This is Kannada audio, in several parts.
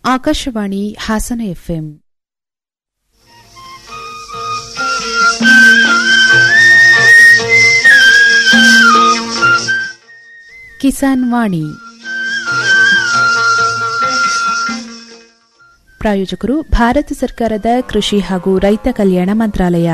ಆಕಾಶವಾಣಿ ಹಾಸನ ಎಫ್ಎಂ ಕಿಸಾನ್ ವಾಣಿ ಪ್ರಾಯೋಜಕರು ಭಾರತ ಸರ್ಕಾರದ ಕೃಷಿ ಹಾಗೂ ರೈತ ಕಲ್ಯಾಣ ಮಂತ್ರಾಲಯ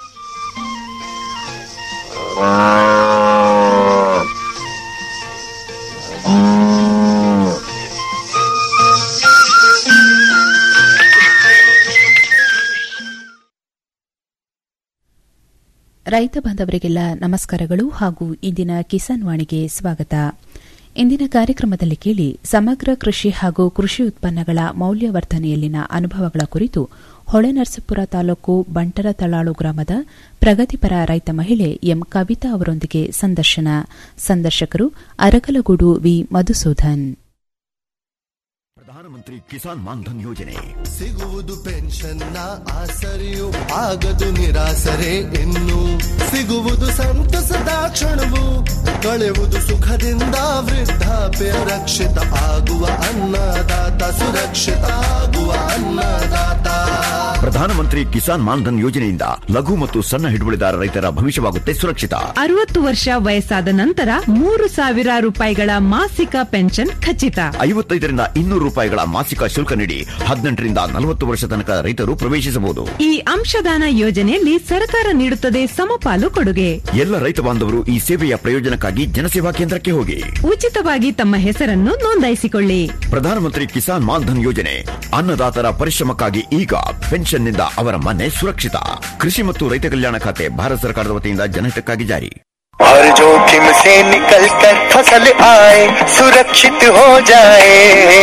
ರೈತ ಬಾಂಧವರಿಗೆಲ್ಲ ನಮಸ್ಕಾರಗಳು ಹಾಗೂ ಇಂದಿನ ಕಿಸಾನ್ ವಾಣಿಗೆ ಸ್ವಾಗತ ಇಂದಿನ ಕಾರ್ಯಕ್ರಮದಲ್ಲಿ ಕೇಳಿ ಸಮಗ್ರ ಕೃಷಿ ಹಾಗೂ ಕೃಷಿ ಉತ್ಪನ್ನಗಳ ಮೌಲ್ಯವರ್ಧನೆಯಲ್ಲಿನ ಅನುಭವಗಳ ಕುರಿತು ಹೊಳೆನರಸೀಪುರ ತಾಲೂಕು ಬಂಟರ ತಳಾಳು ಗ್ರಾಮದ ಪ್ರಗತಿಪರ ರೈತ ಮಹಿಳೆ ಎಂ ಕವಿತಾ ಅವರೊಂದಿಗೆ ಸಂದರ್ಶನ ಸಂದರ್ಶಕರು ಅರಕಲಗೂಡು ವಿ ಮಧುಸೂದನ್ ಪ್ರಧಾನಮಂತ್ರಿ ಕಿಸಾನ್ ಮಾನ್ಧನ್ ಯೋಜನೆ ಸಿಗುವುದು ಪೆನ್ಷನ್ನ ಆಸರೆಯು ಆಗದು ನಿರಾಸರೆ ಇನ್ನು ಸಿಗುವುದು ಸಂತಸದ ಕ್ಷಣವು ಕಳೆಯುವುದು ಸುಖದಿಂದ ವೃದ್ಧಾಪ್ಯ ರಕ್ಷಿತ ಆಗುವ ಅನ್ನದಾತ ಸುರಕ್ಷಿತ ಆಗುವ ಅನ್ನದಾತ ಪ್ರಧಾನಮಂತ್ರಿ ಕಿಸಾನ್ ಮಾನ್ಧನ್ ಯೋಜನೆಯಿಂದ ಲಘು ಮತ್ತು ಸಣ್ಣ ಹಿಡುವಳಿದಾರ ರೈತರ ಭವಿಷ್ಯವಾಗುತ್ತೆ ಸುರಕ್ಷಿತ ಅರವತ್ತು ವರ್ಷ ವಯಸ್ಸಾದ ನಂತರ ಮೂರು ಸಾವಿರ ರೂಪಾಯಿಗಳ ಮಾಸಿಕ ಪೆನ್ಷನ್ ಖಚಿತ ಐವತ್ತೈದರಿಂದ ಇನ್ನೂರು ರೂಪಾಯಿಗಳ ಮಾಸಿಕ ಶುಲ್ಕ ನೀಡಿ ಹದಿನೆಂಟರಿಂದ ನಲವತ್ತು ವರ್ಷ ತನಕ ರೈತರು ಪ್ರವೇಶಿಸಬಹುದು ಈ ಅಂಶದಾನ ಯೋಜನೆಯಲ್ಲಿ ಸರ್ಕಾರ ನೀಡುತ್ತದೆ ಸಮಪಾಲು ಕೊಡುಗೆ ಎಲ್ಲ ರೈತ ಬಾಂಧವರು ಈ ಸೇವೆಯ ಪ್ರಯೋಜನಕ್ಕಾಗಿ ಜನಸೇವಾ ಕೇಂದ್ರಕ್ಕೆ ಹೋಗಿ ಉಚಿತವಾಗಿ ತಮ್ಮ ಹೆಸರನ್ನು ನೋಂದಾಯಿಸಿಕೊಳ್ಳಿ ಪ್ರಧಾನಮಂತ್ರಿ ಕಿಸಾನ್ ಮಾನ್ಧನ್ ಯೋಜನೆ ಅನ್ನದಾತರ ಪರಿಶ್ರಮಕ್ಕಾಗಿ ಈಗ ಪೆನ್ಷನ್ನಿಂದ ಅವರ ಮನೆ ಸುರಕ್ಷಿತ ಕೃಷಿ ಮತ್ತು ರೈತ ಕಲ್ಯಾಣ ಖಾತೆ ಭಾರತ ಸರ್ಕಾರದ ವತಿಯಿಂದ ಜನಹಿತಕ್ಕಾಗಿ ಜಾರಿ हर जोखिम से निकल कर फसल आए सुरक्षित हो जाए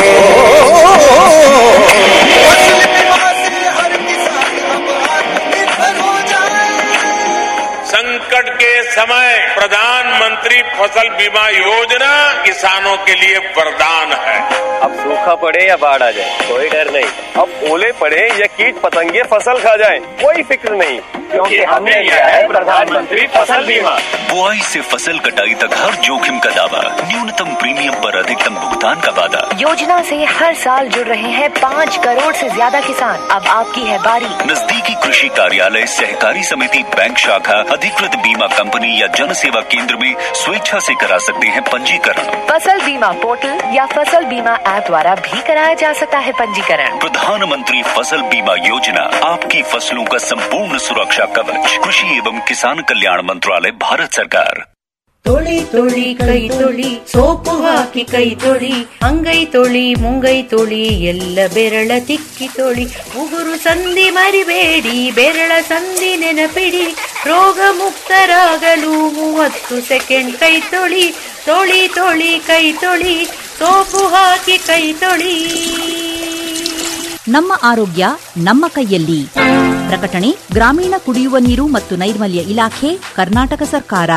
फसल बीमा से हर किसान अब आत्मनिर्भर हो जाए संकट के समय प्रधानमंत्री फसल बीमा योजना किसानों के लिए वरदान है अब सूखा पड़े या बाढ़ आ जाए कोई डर नहीं अब ओले पड़े या कीट पतंगे फसल खा जाए कोई फिक्र नहीं क्योंकि हमने लिया है प्रधानमंत्री फसल बीमा बुआई से फसल कटाई तक हर जोखिम का दावा न्यूनतम प्रीमियम पर अधिकतम भुगतान का वादा योजना से हर साल जुड़ रहे हैं पाँच करोड़ से ज्यादा किसान अब आपकी है बारी नजदीकी कृषि कार्यालय सहकारी समिति बैंक शाखा अधिकृत बीमा कंपनी या जन सेवा केंद्र में स्वेच्छा से करा सकते हैं पंजीकरण फसल बीमा पोर्टल या फसल बीमा ऐप द्वारा भी कराया जा सकता है पंजीकरण प्रधानमंत्री फसल बीमा योजना आपकी फसलों का संपूर्ण सुरक्षा कवच कृषि एवं किसान कल्याण मंत्रालय भारत सरकार ತೊಳಿ ತೊಳಿ ಕೈ ತೊಳಿ ಸೋಪು ಹಾಕಿ ಕೈ ತೊಳಿ ಅಂಗೈ ತೊಳಿ ಮುಂಗೈ ತೊಳಿ ಎಲ್ಲ ಬೆರಳ ತಿಕ್ಕಿ ತೊಳಿ ಉಗುರು ಸಂಧಿ ಮರಿಬೇಡಿ ಬೆರಳ ಸಂಧಿ ನೆನಪಿಡಿ ರೋಗ ಮುಕ್ತರಾಗಲು ಮೂವತ್ತು ಸೆಕೆಂಡ್ ಕೈ ತೊಳಿ ತೊಳಿ ತೊಳಿ ಕೈ ತೊಳಿ ಸೋಪು ಹಾಕಿ ಕೈ ತೊಳಿ ನಮ್ಮ ಆರೋಗ್ಯ ನಮ್ಮ ಕೈಯಲ್ಲಿ ಪ್ರಕಟಣೆ ಗ್ರಾಮೀಣ ಕುಡಿಯುವ ನೀರು ಮತ್ತು ನೈರ್ಮಲ್ಯ ಇಲಾಖೆ ಕರ್ನಾಟಕ ಸರ್ಕಾರ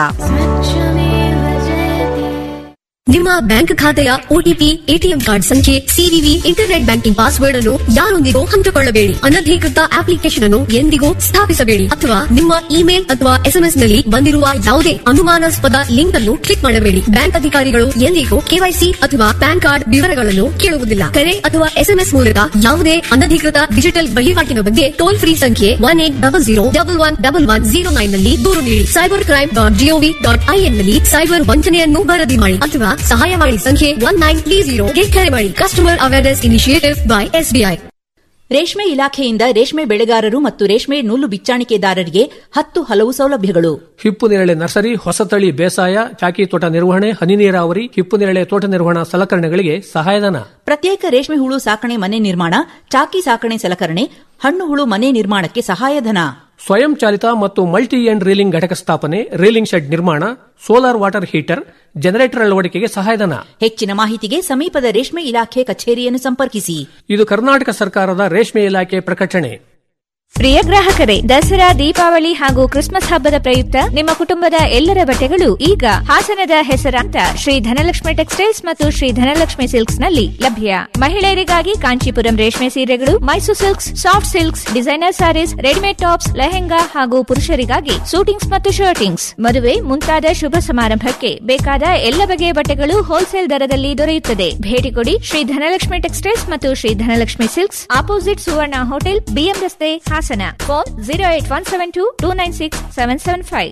ನಿಮ್ಮ ಬ್ಯಾಂಕ್ ಖಾತೆಯ ಒಟಿಪಿ ಎಟಿಎಂ ಕಾರ್ಡ್ ಸಂಖ್ಯೆ ಸಿವಿವಿ ಇಂಟರ್ನೆಟ್ ಬ್ಯಾಂಕಿಂಗ್ ಪಾಸ್ವರ್ಡ್ ಅನ್ನು ಯಾರೊಂದಿಗೂ ಹಂಚಿಕೊಳ್ಳಬೇಡಿ ಅನಧಿಕೃತ ಅಪ್ಲಿಕೇಶನ್ ಅನ್ನು ಎಂದಿಗೂ ಸ್ಥಾಪಿಸಬೇಡಿ ಅಥವಾ ನಿಮ್ಮ ಇಮೇಲ್ ಅಥವಾ ಎಸ್ಎಂಎಸ್ ನಲ್ಲಿ ಬಂದಿರುವ ಯಾವುದೇ ಅನುಮಾನಾಸ್ಪದ ಲಿಂಕ್ ಅನ್ನು ಕ್ಲಿಕ್ ಮಾಡಬೇಡಿ ಬ್ಯಾಂಕ್ ಅಧಿಕಾರಿಗಳು ಎಂದಿಗೂ ಕೆವೈಸಿ ಅಥವಾ ಪ್ಯಾನ್ ಕಾರ್ಡ್ ವಿವರಗಳನ್ನು ಕೇಳುವುದಿಲ್ಲ ಕರೆ ಅಥವಾ ಎಸ್ಎಂಎಸ್ ಮೂಲಕ ಯಾವುದೇ ಅನಧಿಕೃತ ಡಿಜಿಟಲ್ ವಹಿವಾಟಿನ ಬಗ್ಗೆ ಟೋಲ್ ಫ್ರೀ ಸಂಖ್ಯೆ one eight double zero double one double one zero nine ನಲ್ಲಿ ದೂರು ನೀಡಿ cyber crime dot GOV dot IN ನಲ್ಲಿ ಸೈಬರ್ ವಂಚನೆಯನ್ನು ವರದಿ ಮಾಡಿ ಅಥವಾ ಸಹಾಯವಾಣಿ ಸಂಖ್ಯೆ ಒನ್ ನೈನ್ ತ್ರೀ ಜೀರೋಗೆ ಕರೆ ಮಾಡಿ customer awareness initiative by SBI ರೇಷ್ಮೆ ಇಲಾಖೆಯಿಂದ ರೇಷ್ಮೆ ಬೆಳೆಗಾರರು ಮತ್ತು ರೇಷ್ಮೆ ನೂಲು ಬಿಚ್ಚಾಣಿಕೆದಾರರಿಗೆ ಹತ್ತು ಹಲವು ಸೌಲಭ್ಯಗಳು ಹಿಪ್ಪು ನೇರಳೆ ನರ್ಸರಿ ಹೊಸತಳಿ ಬೇಸಾಯ ಚಾಕಿ ತೋಟ ನಿರ್ವಹಣೆ ಹನಿ ನೀರಾವರಿ ಹಿಪ್ಪು ನೇರಳೆ ತೋಟ ನಿರ್ವಹಣಾ ಸಲಕರಣೆಗಳಿಗೆ ಸಹಾಯಧನ ಪ್ರತ್ಯೇಕ ರೇಷ್ಮೆ ಹುಳು ಸಾಕಣೆ ಮನೆ ನಿರ್ಮಾಣ ಚಾಕಿ ಸಾಕಣೆ ಸಲಕರಣೆ ಹಣ್ಣು ಹುಳು ಮನೆ ನಿರ್ಮಾಣಕ್ಕೆ ಸಹಾಯಧನ ಸ್ವಯಂ ಚಾಲಿತ ಮತ್ತು ಮಲ್ಟಿ ಎಂಡ್ ರೀಲಿಂಗ್ ಘಟಕ ಸ್ಥಾಪನೆ ರೀಲಿಂಗ್ ಶೆಡ್ ನಿರ್ಮಾಣ ಸೋಲಾರ್ ವಾಟರ್ ಹೀಟರ್ ಜನರೇಟರ್ ಅಳವಡಿಕೆಗೆ ಸಹಾಯಧನ ಹೆಚ್ಚಿನ ಮಾಹಿತಿಗೆ ಸಮೀಪದ ರೇಷ್ಮೆ ಇಲಾಖೆ ಕಚೇರಿಯನ್ನು ಸಂಪರ್ಕಿಸಿ ಇದು ಕರ್ನಾಟಕ ಸರ್ಕಾರದ ರೇಷ್ಮೆ ಇಲಾಖೆ ಪ್ರಕಟಣೆ ಪ್ರಿಯ ಗ್ರಾಹಕರೇ ದಸರಾ ದೀಪಾವಳಿ ಹಾಗೂ ಕ್ರಿಸ್ಮಸ್ ಹಬ್ಬದ ಪ್ರಯುಕ್ತ ನಿಮ್ಮ ಕುಟುಂಬದ ಎಲ್ಲರ ಬಟ್ಟೆಗಳು ಈಗ ಹಾಸನದ ಹೆಸರಾಂತ ಶ್ರೀ ಧನಲಕ್ಷ್ಮಿ ಟೆಕ್ಸ್ಟೈಲ್ಸ್ ಮತ್ತು ಶ್ರೀ ಧನಲಕ್ಷ್ಮಿ ಸಿಲ್ಕ್ಸ್ ನಲ್ಲಿ ಲಭ್ಯ ಮಹಿಳೆಯರಿಗಾಗಿ ಕಾಂಚೀಪುರಂ ರೇಷ್ಮೆ ಸೀರೆಗಳು Mysuru silks soft silks designer sarees readymade tops lehenga ಹಾಗೂ ಪುರುಷರಿಗಾಗಿ ಸೂಟಿಂಗ್ಸ್ ಮತ್ತು ಶರ್ಟಿಂಗ್ಸ್ ಮದುವೆ ಮುಂತಾದ ಶುಭ ಸಮಾರಂಭಕ್ಕೆ ಬೇಕಾದ ಎಲ್ಲ ಬಗೆಯ ಬಟ್ಟೆಗಳು ಹೋಲ್ಸೇಲ್ ದರದಲ್ಲಿ ದೊರೆಯುತ್ತದೆ ಭೇಟಿ ಕೊಡಿ ಶ್ರೀ ಧನಲಕ್ಷ್ಮಿ ಟೆಕ್ಸ್ಟೈಲ್ಸ್ ಮತ್ತು Shri Dhanalakshmi silks opposite Suvarna hotel BM ರಸ್ತೆ Hassan phone zero eight one seven two two nine six seven seven five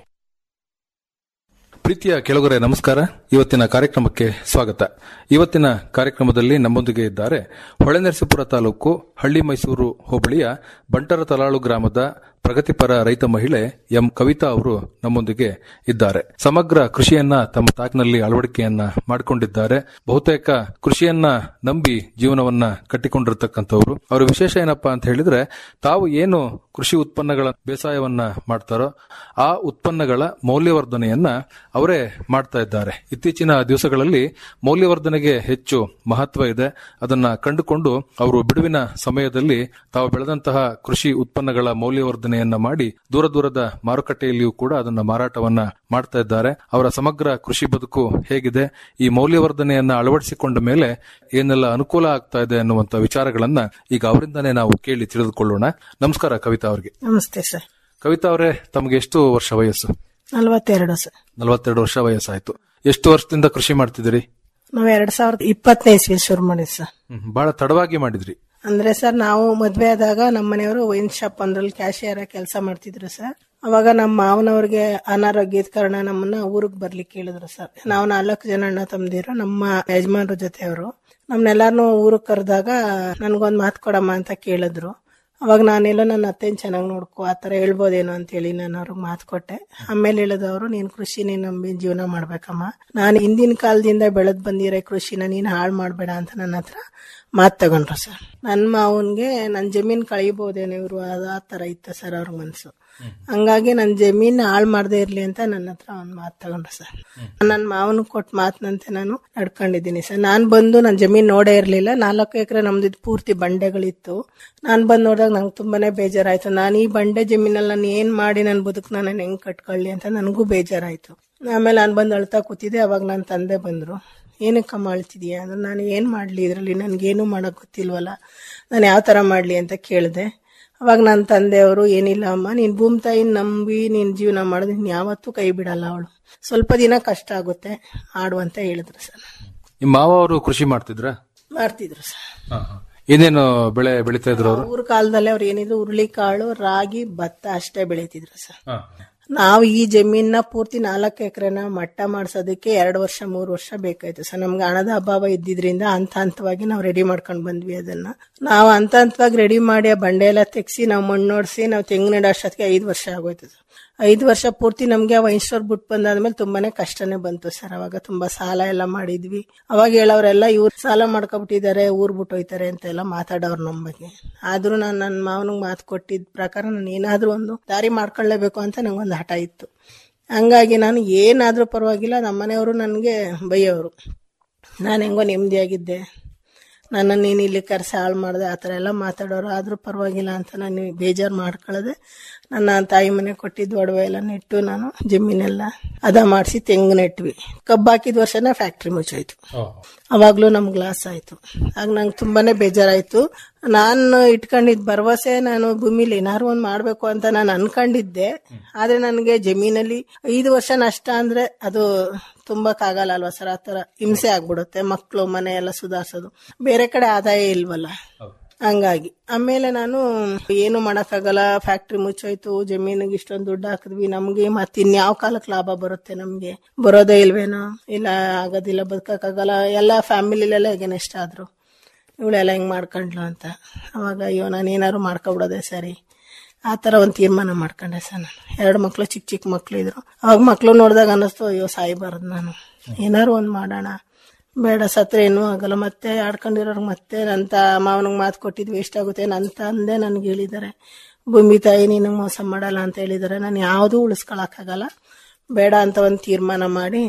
ಪ್ರೀತಿಯ ಕೆಳಗರೆ ನಮಸ್ಕಾರ ಇವತ್ತಿನ ಕಾರ್ಯಕ್ರಮಕ್ಕೆ ಸ್ವಾಗತ ಇವತ್ತಿನ ಕಾರ್ಯಕ್ರಮದಲ್ಲಿ ನಮ್ಮೊಂದಿಗೆ ಇದ್ದಾರೆ ಹೊಳೆನರಸೀಪುರ ತಾಲೂಕು ಹಳ್ಳಿ ಮೈಸೂರು ಹೋಬಳಿಯ ಬಂಟರ ತಲಾಳು ಗ್ರಾಮದ ಪ್ರಗತಿಪರ ರೈತ ಮಹಿಳೆ ಎಂ ಕವಿತಾ ಅವರು ನಮ್ಮೊಂದಿಗೆ ಇದ್ದಾರೆ ಸಮಗ್ರ ಕೃಷಿಯನ್ನ ತಮ್ಮ ತಾಕಿನಲ್ಲಿ ಅಳವಡಿಕೆಯನ್ನ ಮಾಡಿಕೊಂಡಿದ್ದಾರೆ ಬಹುತೇಕ ಕೃಷಿಯನ್ನ ನಂಬಿ ಜೀವನವನ್ನ ಕಟ್ಟಿಕೊಂಡಿರ್ತಕ್ಕಂಥವ್ರು ಅವರ ವಿಶೇಷ ಏನಪ್ಪಾ ಅಂತ ಹೇಳಿದ್ರೆ ತಾವು ಏನು ಕೃಷಿ ಉತ್ಪನ್ನಗಳ ಬೇಸಾಯವನ್ನ ಮಾಡ್ತಾರೋ ಆ ಉತ್ಪನ್ನಗಳ ಮೌಲ್ಯವರ್ಧನೆಯನ್ನ ಅವರೇ ಮಾಡ್ತಾ ಇದ್ದಾರೆ ಇತ್ತೀಚಿನ ದಿವಸಗಳಲ್ಲಿ ಮೌಲ್ಯವರ್ಧನೆಗೆ ಹೆಚ್ಚು ಮಹತ್ವ ಇದೆ ಅದನ್ನ ಕಂಡುಕೊಂಡು ಅವರು ಬಿಡುವಿನ ಸಮಯದಲ್ಲಿ ತಾವು ಬೆಳೆದಂತಹ ಕೃಷಿ ಉತ್ಪನ್ನಗಳ ಮೌಲ್ಯವರ್ಧನೆಯನ್ನ ಮಾಡಿ ದೂರ ದೂರದ ಮಾರುಕಟ್ಟೆಯಲ್ಲಿಯೂ ಕೂಡ ಅದನ್ನ ಮಾರಾಟವನ್ನ ಮಾಡ್ತಾ ಇದ್ದಾರೆ ಅವರ ಸಮಗ್ರ ಕೃಷಿ ಬದುಕು ಹೇಗಿದೆ ಈ ಮೌಲ್ಯವರ್ಧನೆಯನ್ನ ಅಳವಡಿಸಿಕೊಂಡ ಮೇಲೆ ಏನೆಲ್ಲ ಅನುಕೂಲ ಆಗ್ತಾ ಇದೆ ಅನ್ನುವಂತ ವಿಚಾರಗಳನ್ನ ಈಗ ಅವರಿಂದಾನೇ ನಾವು ಕೇಳಿ ತಿಳಿದುಕೊಳ್ಳೋಣ ನಮಸ್ಕಾರ ಕವಿತಾ ಅವರಿಗೆ ನಮಸ್ತೆ ಸರ್ ಕವಿತಾ ಅವರೇ ತಮಗೆ ಎಷ್ಟು ವರ್ಷ ವಯಸ್ಸು ನಲವತ್ತೆರಡು ಸರ್ ನಲವತ್ತೆರಡು ವರ್ಷ ವಯಸ್ಸಾಯ್ತು ಎಷ್ಟು ವರ್ಷದಿಂದ ಕೃಷಿ ಮಾಡ್ತಿದ್ದೀರಿ ನಾವ್ ಎರಡ್ ಸಾವಿರದ ಇಪ್ಪತ್ತನೇ ಇಸ್ವಿ ಶುರು ಮಾಡಿದ್ ಸರ್ ಹ್ಮ್, ಬಹಳ ತಡವಾಗಿ ಮಾಡಿದ್ರಿ ಅಂದ್ರೆ ಸರ್ ನಾವು ಮದ್ವೆ ಆದಾಗ ನಮ್ಮ ಮನೆಯವರು ವೈನ್ ಶಾಪ್ ಒಂದ್ರಲ್ಲಿ ಕ್ಯಾಶಿಯರ್ ಕೆಲಸ ಮಾಡ್ತಿದ್ರು ಸರ್ ಅವಾಗ ನಮ್ಮ ಮಾವನವ್ರಿಗೆ ಅನಾರೋಗ್ಯದ ಕಾರಣ ನಮ್ಮನ್ನ ಊರಿಗೆ ಬರ್ಲಿಕ್ಕೆ ಹೇಳಿದ್ರು ಸರ್ ನಾವು ನಾಲ್ಕು ಜನ ಅಣ್ಣ ತಮ್ಮದಿರು ನಮ್ಮ ಯಜಮಾನ್ರ ಜೊತೆಯವರು ನಮ್ನೆಲ್ಲಾರನು ಊರಿಗೆ ಕರೆದಾಗ ನನ್ಗೊಂದ್ ಮಾತು ಕೊಡಮ್ಮ ಅಂತ ಕೇಳಿದ್ರು ಅವಾಗ ನಾನೆಲ್ಲೋ ನನ್ನ ಅತ್ತೆನ್ ಚೆನ್ನಾಗಿ ನೋಡ್ಕೊ ಆ ಥರ ಹೇಳ್ಬೋದೇನೋ ಅಂತೇಳಿ ನಾನು ಅವ್ರಿಗೆ ಮಾತು ಕೊಟ್ಟೆ ಆಮೇಲೆ ಹೇಳಿದವರು ನೀನು ಕೃಷಿನೇ ನಂಬಿ ಜೀವನ ಮಾಡ್ಬೇಕಮ್ಮ ನಾನು ಹಿಂದಿನ ಕಾಲದಿಂದ ಬೆಳೆದ್ ಬಂದಿರೋ ಕೃಷಿನ ನೀನು ಹಾಳು ಮಾಡಬೇಡ ಅಂತ ನನ್ನ ಹತ್ರ ಮಾತು ತಗೊಂಡ್ರು ಸರ್ ನನ್ನ ಮಾವನ್ಗೆ ನನ್ನ ಜಮೀನ್ ಕಳೀಬೋದೇನೋ ಇವರು ಅದು ಆ ಥರ ಇತ್ತು ಸರ್ ಅವ್ರ ಮನಸ್ಸು ಹಂಗಾಗಿ ನನ್ನ ಜಮೀನ್ ಹಾಳು ಮಾಡದೇ ಇರ್ಲಿ ಅಂತ ನನ್ನ ಹತ್ರ ಒಂದು ಮಾತು ತಗೊಂಡ್ರು ಸರ್ ನನ್ನ ಮಾವನ್ ಕೊಟ್ಟ ಮಾತಿನಂತೆ ನಾನು ನಡ್ಕೊಂಡಿದ್ದೀನಿ ಸರ್ ನಾನು ಬಂದು ನನ್ನ ಜಮೀನ್ ನೋಡೇ ಇರಲಿಲ್ಲ ನಾಲ್ಕು ಎಕರೆ ನಮ್ದು ಇದ್ ಪೂರ್ತಿ ಬಂಡೆಗಳಿತ್ತು ನಾನು ಬಂದು ನೋಡಿದಾಗ ನಂಗೆ ತುಂಬಾನೇ ಬೇಜಾರಾಯ್ತು ನಾನು ಈ ಬಂಡೆ ಜಮೀನಲ್ಲಿ ನಾನು ಏನ್ ಮಾಡಿ ನನ್ನ ಬದುಕು ನಾನು ಹೆಂಗ್ ಕಟ್ಕೊಳ್ಳಿ ಅಂತ ನನಗೂ ಬೇಜಾರಾಯ್ತು ಆಮೇಲೆ ನಾನು ಬಂದು ಅಳ್ತಾ ಕೂತಿದ್ದೆ ಅವಾಗ ನನ್ನ ತಂದೆ ಬಂದ್ರು ಏನಕ್ಕಮ್ಮ ಅಳ್ತಿದೀಯ ಅಂದ್ರೆ ನಾನು ಏನು ಮಾಡಲಿ ಇದರಲ್ಲಿ ನನಗೇನು ಮಾಡೋಕೆ ಗೊತ್ತಿಲ್ವಲ್ಲ ನಾನು ಯಾವ ಥರ ಮಾಡಲಿ ಅಂತ ಕೇಳಿದೆ ಅವಾಗ ನನ್ನ ತಂದೆಯವರು ಏನಿಲ್ಲ ಅಮ್ಮ ನೀನು ಭೂಮಿ ತಾಯಿನ ನಂಬಿ ನೀನು ಜೀವನ ಮಾಡೋದು ನೀನು ಯಾವತ್ತೂ ಕೈ ಬಿಡಲ್ಲ ಅವಳು ಸ್ವಲ್ಪ ದಿನ ಕಷ್ಟ ಆಗುತ್ತೆ ಆಡು ಅಂತ ಹೇಳಿದ್ರು ಸರ್ ನಿಮ್ಮ ಮಾವ ಅವರು ಕೃಷಿ ಮಾಡ್ತಿದ್ರ ಮಾಡ್ತಿದ್ರು ಸರ್ ಏನೇನು ಬೆಳೆ ಬೆಳಿತಾ ಇದ್ರು ಅವರು ಊರ ಕಾಲದಲ್ಲಿ ಅವ್ರು ಏನಿದ್ರು ಹುರುಳಿಕಾಳು ರಾಗಿ ಭತ್ತ ಅಷ್ಟೇ ಬೆಳೀತಿದ್ರು ಸರ್ ನಾವು ಈ ಜಮೀನ ಪೂರ್ತಿ ನಾಲ್ಕು ಎಕರೆನ ಮಟ್ಟ ಮಾಡ್ಸೋದಕ್ಕೆ ಎರಡು ವರ್ಷ ಮೂರು ವರ್ಷ ಬೇಕಾಯ್ತು ಸರ್ ನಮ್ಗೆ ಹಣದ ಅಭಾವ ಇದ್ದಿದ್ರಿಂದ ಹಂತ ಹಂತವಾಗಿ ನಾವು ರೆಡಿ ಮಾಡ್ಕೊಂಡು ಬಂದ್ವಿ ಅದನ್ನ ನಾವು ಹಂತ ಹಂತವಾಗಿ ರೆಡಿ ಮಾಡಿ ಆ ಬಂಡೆ ಎಲ್ಲ ತೆಗ್ಸಿ ನಾವು ಮಣ್ಣೋಡಿಸಿ ನಾವು ತೆಂಗು ನೆಡೋ ಅಷ್ಟೊತ್ತಿಗೆ ಐದು ವರ್ಷ ಆಗೋಯ್ತು ಸರ್ ಐದು ವರ್ಷ ಪೂರ್ತಿ ನಮ್ಗೆ ಆ ವೈನ್ ಸ್ಟೋರ್ ಬಿಟ್ಟು ಬಂದಾದ್ಮೇಲೆ ತುಂಬಾನೇ ಕಷ್ಟನೇ ಬಂತು ಸರ್ ಅವಾಗ ತುಂಬಾ ಸಾಲ ಎಲ್ಲ ಮಾಡಿದ್ವಿ ಅವಾಗ ಹೇಳೋರೆಲ್ಲ ಇವ್ರು ಸಾಲ ಮಾಡ್ಕೊಬಿಟ್ಟಿದ್ದಾರೆ ಊರ್ ಬಿಟ್ಟು ಹೋಯ್ತಾರೆ ಅಂತ ಎಲ್ಲ ಮಾತಾಡೋರು ನಮ್ಮ ಬಗ್ಗೆ ಆದ್ರೂ ನಾನು ನನ್ನ ಮಾವನಿಗೆ ಮಾತು ಕೊಟ್ಟಿದ್ದ ಪ್ರಕಾರ ನಾನು ಏನಾದ್ರೂ ಒಂದು ದಾರಿ ಮಾಡ್ಕೊಳ್ಳೇಬೇಕು ಅಂತ ನಂಗೊಂದು ಹಠ ಇತ್ತು ಹಂಗಾಗಿ ನಾನು ಏನಾದ್ರೂ ಪರವಾಗಿಲ್ಲ ನಮ್ಮ ಮನೆಯವರು ನನಗೆ ಬೈಯೋರು ನಾನು ಹೆಂಗೋ ನೆಮ್ಮದಿಯಾಗಿದ್ದೆ ನನ್ನನ್ನು ನೀನು ಇಲ್ಲಿ ಕರೆಸಿ ಹಾಳು ಮಾಡಿದೆ ಆ ಥರ ಎಲ್ಲ ಮಾತಾಡೋರು ಆದರೂ ಪರವಾಗಿಲ್ಲ ಅಂತ ನಾನು ಬೇಜಾರು ಮಾಡ್ಕೊಳ್ಳದೆ ನನ್ನ ತಾಯಿ ಮನೆ ಕೊಟ್ಟಿದ್ದು ಒಡವೆ ಎಲ್ಲ ನೆಟ್ಟು ನಾನು ಜಮೀನೆಲ್ಲ ಅದ ಮಾಡಿಸಿ ತೆಂಗು ನೆಟ್ವಿ ಕಬ್ಬು ಹಾಕಿದ ವರ್ಷನೇ ಫ್ಯಾಕ್ಟ್ರಿ ಮುಚ್ಚೋಯ್ತು ಅವಾಗ್ಲೂ ನಮ್ಗೆ ಲಾಸ್ ಆಯ್ತು ಆಗ ನಂಗೆ ತುಂಬಾನೇ ಬೇಜಾರಾಯ್ತು ನಾನು ಇಟ್ಕೊಂಡಿದ್ ಭರವಸೆ ನಾನು ಭೂಮಿಲಿ ಏನಾದ್ರು ಒಂದ್ ಮಾಡ್ಬೇಕು ಅಂತ ನಾನು ಅನ್ಕೊಂಡಿದ್ದೆ ಆದ್ರೆ ನನಗೆ ಜಮೀನಲ್ಲಿ ಐದು ವರ್ಷ ನಷ್ಟ ಅಂದ್ರೆ ಅದು ತುಂಬಕ್ಕಾಗಲ್ಲ ಅಲ್ವಾ ಸರ್ ಆತರ ಹಿಂಸೆ ಆಗ್ಬಿಡುತ್ತೆ ಮಕ್ಕಳು ಮನೆ ಎಲ್ಲ ಸುಧಾರಿಸೋದು ಬೇರೆ ಕಡೆ ಆದಾಯ ಇಲ್ವಲ್ಲ ಹಂಗಾಗಿ ಆಮೇಲೆ ನಾನು ಏನು ಮಾಡಕ್ಕಾಗಲ್ಲ ಫ್ಯಾಕ್ಟ್ರಿ ಮುಚ್ಚೋಯ್ತು ಜಮೀನಿಗೆ ಇಷ್ಟೊಂದು ದುಡ್ಡು ಹಾಕಿದ್ವಿ ನಮ್ಗೆ ಮತ್ತೆ ಇನ್ಯಾವ ಕಾಲಕ್ಕೆ ಲಾಭ ಬರುತ್ತೆ ನಮ್ಗೆ ಬರೋದೇ ಇಲ್ವೇನೋ ಇಲ್ಲ ಆಗೋದಿಲ್ಲ ಬದುಕಕ್ಕಾಗಲ್ಲ ಎಲ್ಲ ಫ್ಯಾಮಿಲಿಲೆಲ್ಲ ಎಗೆನೆಸ್ಟ್ ಆದ್ರು ಇವಳೆಲ್ಲ ಹಿಂಗ್ ಮಾಡ್ಕೊಂಡ್ಲು ಅಂತ ಅವಾಗ ಅಯ್ಯೋ ನಾನು ಏನಾದ್ರು ಮಾಡ್ಕೊಬಿಡೋದೆ ಸರಿ ಆ ಥರ ಒಂದು ತೀರ್ಮಾನ ಮಾಡ್ಕೊಂಡೆ ಸರ್ ನಾನು ಎರಡು ಮಕ್ಳು ಚಿಕ್ಕ ಚಿಕ್ಕ ಮಕ್ಳು ಇದ್ರು ಅವಾಗ ಮಕ್ಳು ನೋಡಿದಾಗ ಅನ್ನಿಸ್ತು ಅಯ್ಯೋ ಸಾಯ್ಬಾರ್ದು ನಾನು ಏನಾದ್ರು ಒಂದು ಮಾಡೋಣ ಬೇಡ ಸತ್ರ ಏನೂ ಆಗಲ್ಲ ಮತ್ತೆ ಆಡ್ಕೊಂಡಿರೋರ್ಗೆ ಮತ್ತೆ ನನ್ನ ಮಾವನಿಗೆ ಮಾತು ಕೊಟ್ಟಿದ್ವಿ ಎಷ್ಟಾಗುತ್ತೆ ನನ್ನ ತಂದೆ ನನಗೆ ಹೇಳಿದ್ದಾರೆ ಭೂಮಿ ತಾಯಿ ನೀನು ಮೋಸ ಮಾಡಲ್ಲ ಅಂತ ಹೇಳಿದ್ದಾರೆ ನಾನು ಯಾವುದೂ ಉಳಿಸ್ಕೊಳಕ್ಕಾಗಲ್ಲ ಬೇಡ ಅಂತ ಒಂದು ತೀರ್ಮಾನ ಮಾಡಿ